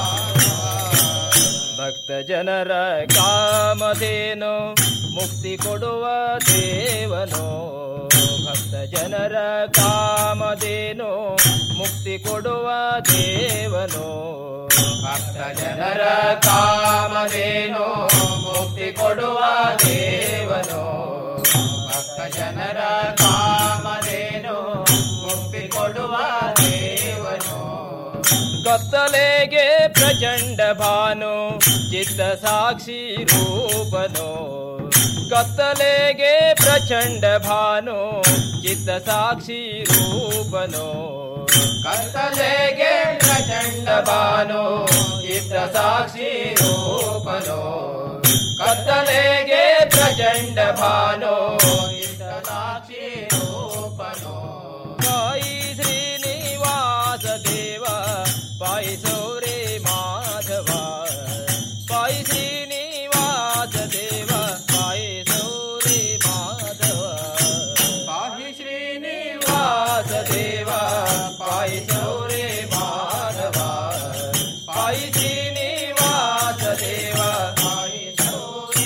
ಭಕ್ತ ಜನರ ಕಾಮಧೇನು ಮುಕ್ತಿ ಕೊಡುವ ದೇವನು ಭಕ್ತ ಜನರ ಕಾಮಧೇನು ಮುಕ್ತಿ ಕೊಡುವ ದೇವನು ಭಕ್ತ ಜನರ ಕಾಮಧೇನು ಮುಕ್ತಿ ಕೊಡುವ ದೇವನು ಭಕ್ತ ಜನರ ಕಾಮಧೇನು ಮುಕ್ತಿ ಕೊಡುವ ದೇವನು ಕತ್ತಲೆಗೆ ಪ್ರಚಂಡ ಭಾನು ಚಿತ್ತ ಸಾಕ್ಷಿ ರೂಪನು ಕತ್ತಲೆಗೆ ಪ್ರಚಂಡ ಭಾನು ಚಿತ್ತ ಸಾಕ್ಷಿ ರೂಪನು ಕತ್ತಲೆಗೆ ಪ್ರಚಂಡ ಭಾನು ಚಿತ್ತ ಸಾಕ್ಷಿ ರೂಪನು ಕತ್ತಲೆಗೆ ಪ್ರಚಂಡ ಭಾನು ಚಿತ್ತ ಸಾಕ್ಷಿ ರೂಪನು ಸಾಯಿ ಶ್ರೀನಿವಾಸ ದೇವ ಪಾಯಿ ಸೌರೇ ಮಾಧವ ಪಾಯಿ ಶ್ರೀನಿವಾಸ ದೇವ ಪಾಯಿ ಸೌರೇ ಮಾಧವ ಪಾಹಿ ಶ್ರೀನಿವಾಸ ದೇವ ಪಾಯಿ ಸೌರೇ ಮಾಧವ ಪಾಯಿ ಶ್ರೀನಿವಾಸ ದೇವ ಪಾಯಿ ಸೌರೇ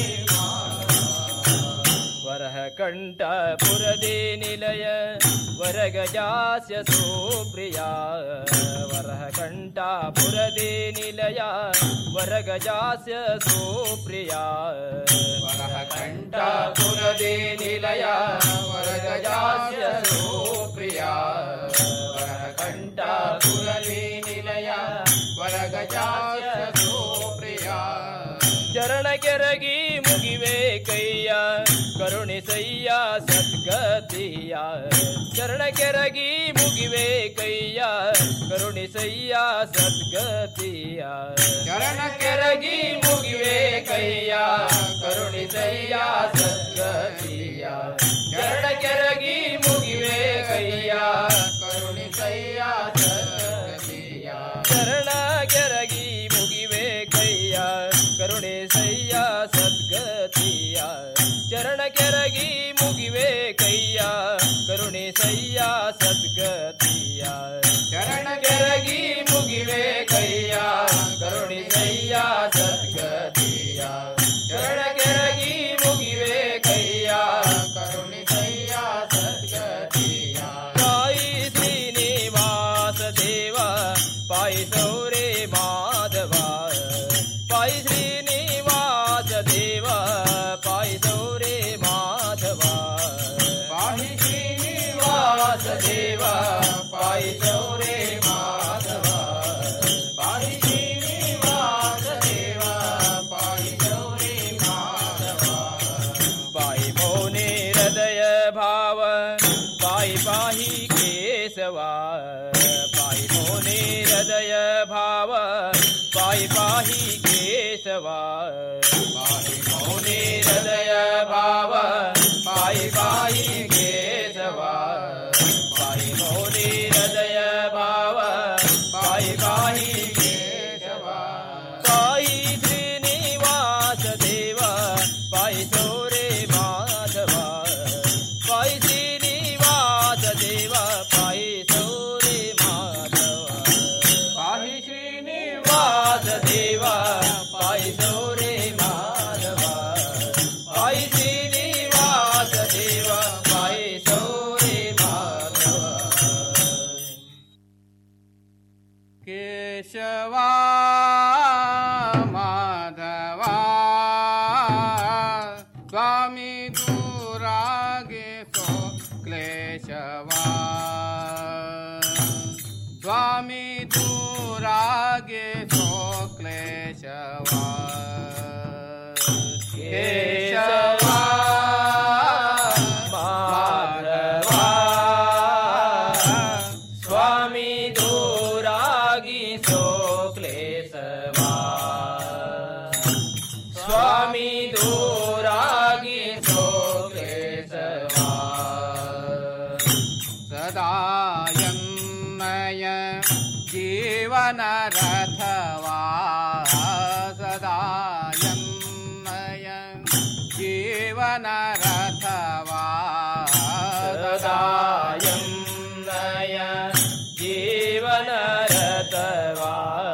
ವರಹ ಕಂಠ ಪುರದಿ ನಿಲಯ ವರಗಜಾಸ್ಯ ಸುಪ್ರಿಯ ವರಹ ಕಂಠ ಪುರದಿ ನಿಲಯ ವರಗಜಾಸ್ಯ ಸುಪ್ರಿಯ ವರಹ ಕಂಠ ಪುರದಿ ನಿಲಯ ವರಗಜಾಸ್ಯ ಸುಪ್ರಿಯ ವರಹ ಕಂಠ ಪುರದಿ ನಿಲಯ ವರಗಜಾಸ್ಯ ಸುಪ್ರಿಯ ಚರಣ ಕೆರಗಿ ಮುಗಿವೆ ಕೈಯ ಕರುಣಿಸಯ್ಯ ಸದ್ಗತಿಯ ಚರಣ ಕೆರಗಿ ಮುಗಿವೆ ಕೈಯ ಕರುಣಿಸಯ್ಯ ಸದ್ಗತಿಯ ಚರಣ ಕೆರಗಿ ಮುಗಿವೆ ಕೈಯ ಕರುಣಿಸಯ್ಯ ಸದ್ಗತಿಯ ಚರಣ ಕೆರಗಿ ಮುಗಿವೆ ಕೈಯ ಕರುಣಿಸಯ್ಯ ಸದ್ಗತಿಯ ಚರಣ ಕೆರಗಿ ಮುಗಿವೆ ಕೈಯ ಕರುಣಿಸಯ್ಯ ಸದ್ಗತಿಯ ಚರಣ ಕೆರಗಿ ಮುಗಿವೆ ಕೈಯ ಕರುಣಿಸಯ್ಯ ಸದ್ಗತಿಯ ಚರಣ ಕೆರಗಿ ಮುಗಿವೆ ಕೈಯ ವಾಸದೇವ ಪಾಯಿ ಗೌರೇ ಮಾಧವ ಪಾಯಿ ಶ್ರೀನಿವಾಸದೇವ ಪಾಯಿ ಗೌರೇ ಮಾಧವ ಪಾಯಿ ಮೌನಿ ಹೃದಯ ಭಾವ ಪಾಯಿ ಪಾಹಿ ಕೇಶವ ಪಾಯಿ ಮೌನಿ ಹೃದಯ ಭಾವ ಪಾಯಿ ಪಾಹಿ ಕೇಶವ ಪಾಯಿ ಮೌನಿ ಹೃದಯ ಭಾವ ಪಾಯಿ ಪಾಹಿ ಕೇಶವ ಪಾಯಿ ಮೌನಿ ಹೃದಯ ಭಾವ ಪಾಯಿ ಪಾಹಿ ಕೇಶವ ಪಾಯಿ ಶ್ರೀನಿವಾಸ ದೇವ ಪಾಯಿ ಸೌರೇ ಮಾಧವ ಪಾಯಿ ಶ್ರೀನಿವಾಸ ದೇವ ಪಾಯಿ ಸೌರೇ ಮಾಧವ ಪಾಯಿ ಶ್ರೀನಿವಾಸ ದೇವ ಪಾಯಿ ಸೌರೇ ಮಾಧವ ಪಾಯಿ ಶ್ರೀನಿವಾಸ ದೇವ ಪಾಯಿ ಸೌರೇ ಮಾಧವ ಕೇಶವಾ ಮಾಧವ ಸ್ವಾಮಿ ದೂರಾಗೆ ಸೋ ಕ್ಲೇಶವ ಸ್ವಾಮಿ ದೂರಾಗೆ ಸೋ ಕ್ಲೇಶವ ಕೇಶವ ಮಾಧವ ಸ್ವಾಮಿ ದೂರಾಗಿ ಸೋ ಕ್ಲೇಶವ ಸ್ವಾಮಿ ದೂರಾಗಿ ಸೋ ಕ್ಲೇಶವ ಸದಾಯನ್ನಯ ಜೀವನ ರಥವಾ ಸದಾಯನ್ನಯ ಜೀವನ ರಥವಾ ಸದಾಯನ್ನಯ ಜೀವನ ರಥವಾ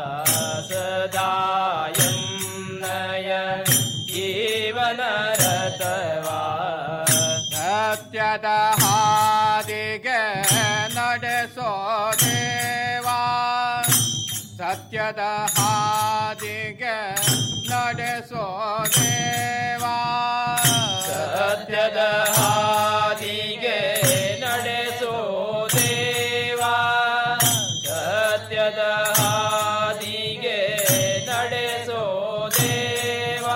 ಸದಾಯನ್ನಯ ಜೀವನ ರಥವಾ ಸತ್ಯದ ಹಾದಿಗೆ ನಡೆಸೋ ದೇವಾ ಸತ್ಯದ ಹಾದಿಗೆ ನಡೆಸೋ ದೇವಾ ಸತ್ಯದ ಹಾದಿಗೆ ನಡೆಸೋ ದೇವಾ ಸತ್ಯದ ಹಾದಿಗೆ ನಡೆಸೋ ದೇವಾ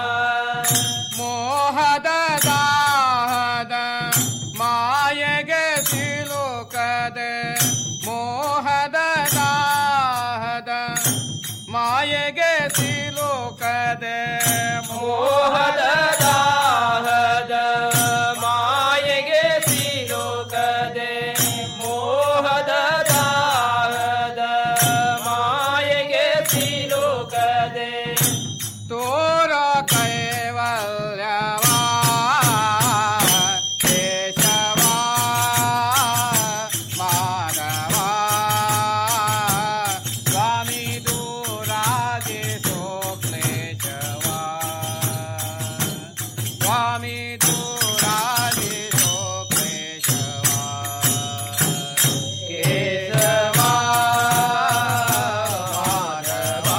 ಮೋಹದ ದಾಹದ ಮಾಯೆಗೆ ಸಿಲುಕದೆ ಮೋಹದ ದಾಹದ ಮಾಯೆಗೆ ಸಿಲುಕದೆ ಮೋಹದ ದಾಹದ ಮಾಯೆಗೆ ಸಿಲುಕದೆ ಮೋಹದ ದಾಹದ ಮಾಯೆಗೆ ಸಿಲುಕದೆ ತೋರ ಕೈವಲ್ಯವಾ ಕೇಶವ ಮಾಧವ ಸ್ವಾಮಿ ದೂರಾಗಿ ಸೋ ಕ್ಲೇಶವ ಸ್ವಾಮಿ ದೂರಾಗಿ ಸೋ ಕ್ಲೇಶವ ಕೇಶವ ಮಾಧವ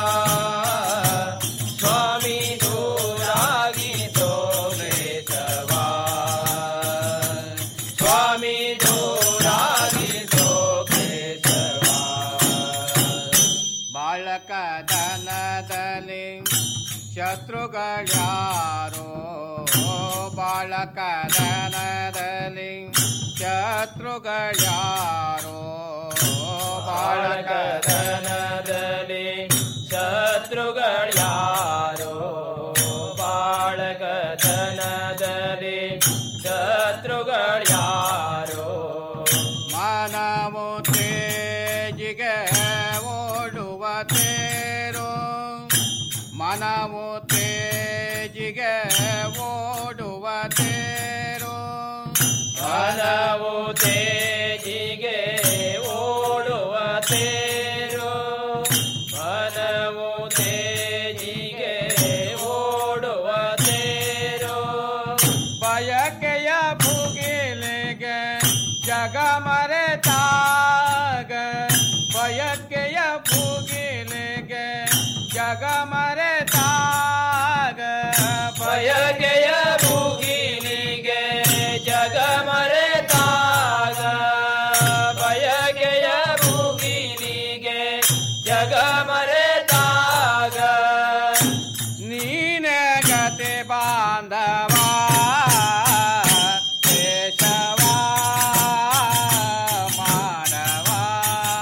ಸ್ವಾಮಿ ದೂರಾಗಿ ಸೋಮೇಶವ ಸ್ವಾಮಿ ದೂರಾಗಿ ಸೋಮೇಶವ ಬಾಳಕದನದಲ್ಲಿ ಶತ್ರುಗಳ್ಯಾರೋ ಬಾಳಕದನದಲ್ಲಿ ಶತ್ರುಗಳ್ಯಾರೋ ಬಾಳಕದನದಲ್ಲಿ ಶತ್ರುಗಳ್ಯಾರೋ ಬಾಳಕದನದಲ್ಲಿ ಶತ್ರುಗಳ್ಯಾರೋ ಮಾನವು ತೇಜಿಗೆ ಓಡುವ ತೇರು ಮನವು ತೇಜಿಗೆ ಓಡುವ ತೇರು ಮನವು ತೇಜಿಗೆ ಓಡುವ ತೇರು ಮನವು ತೇಜಿಗೆ ಓಡುವ ತೇರು ಬಯಕೆಯ ಭುಗಿಲಿಗೆ ಜಗ ಮರೆತಾಗ ಬಯಕೆಯ ಭುಗಿಲಿಗೆ ಜಗ ಮರೆತಾಗ ಬಯಕೆಯ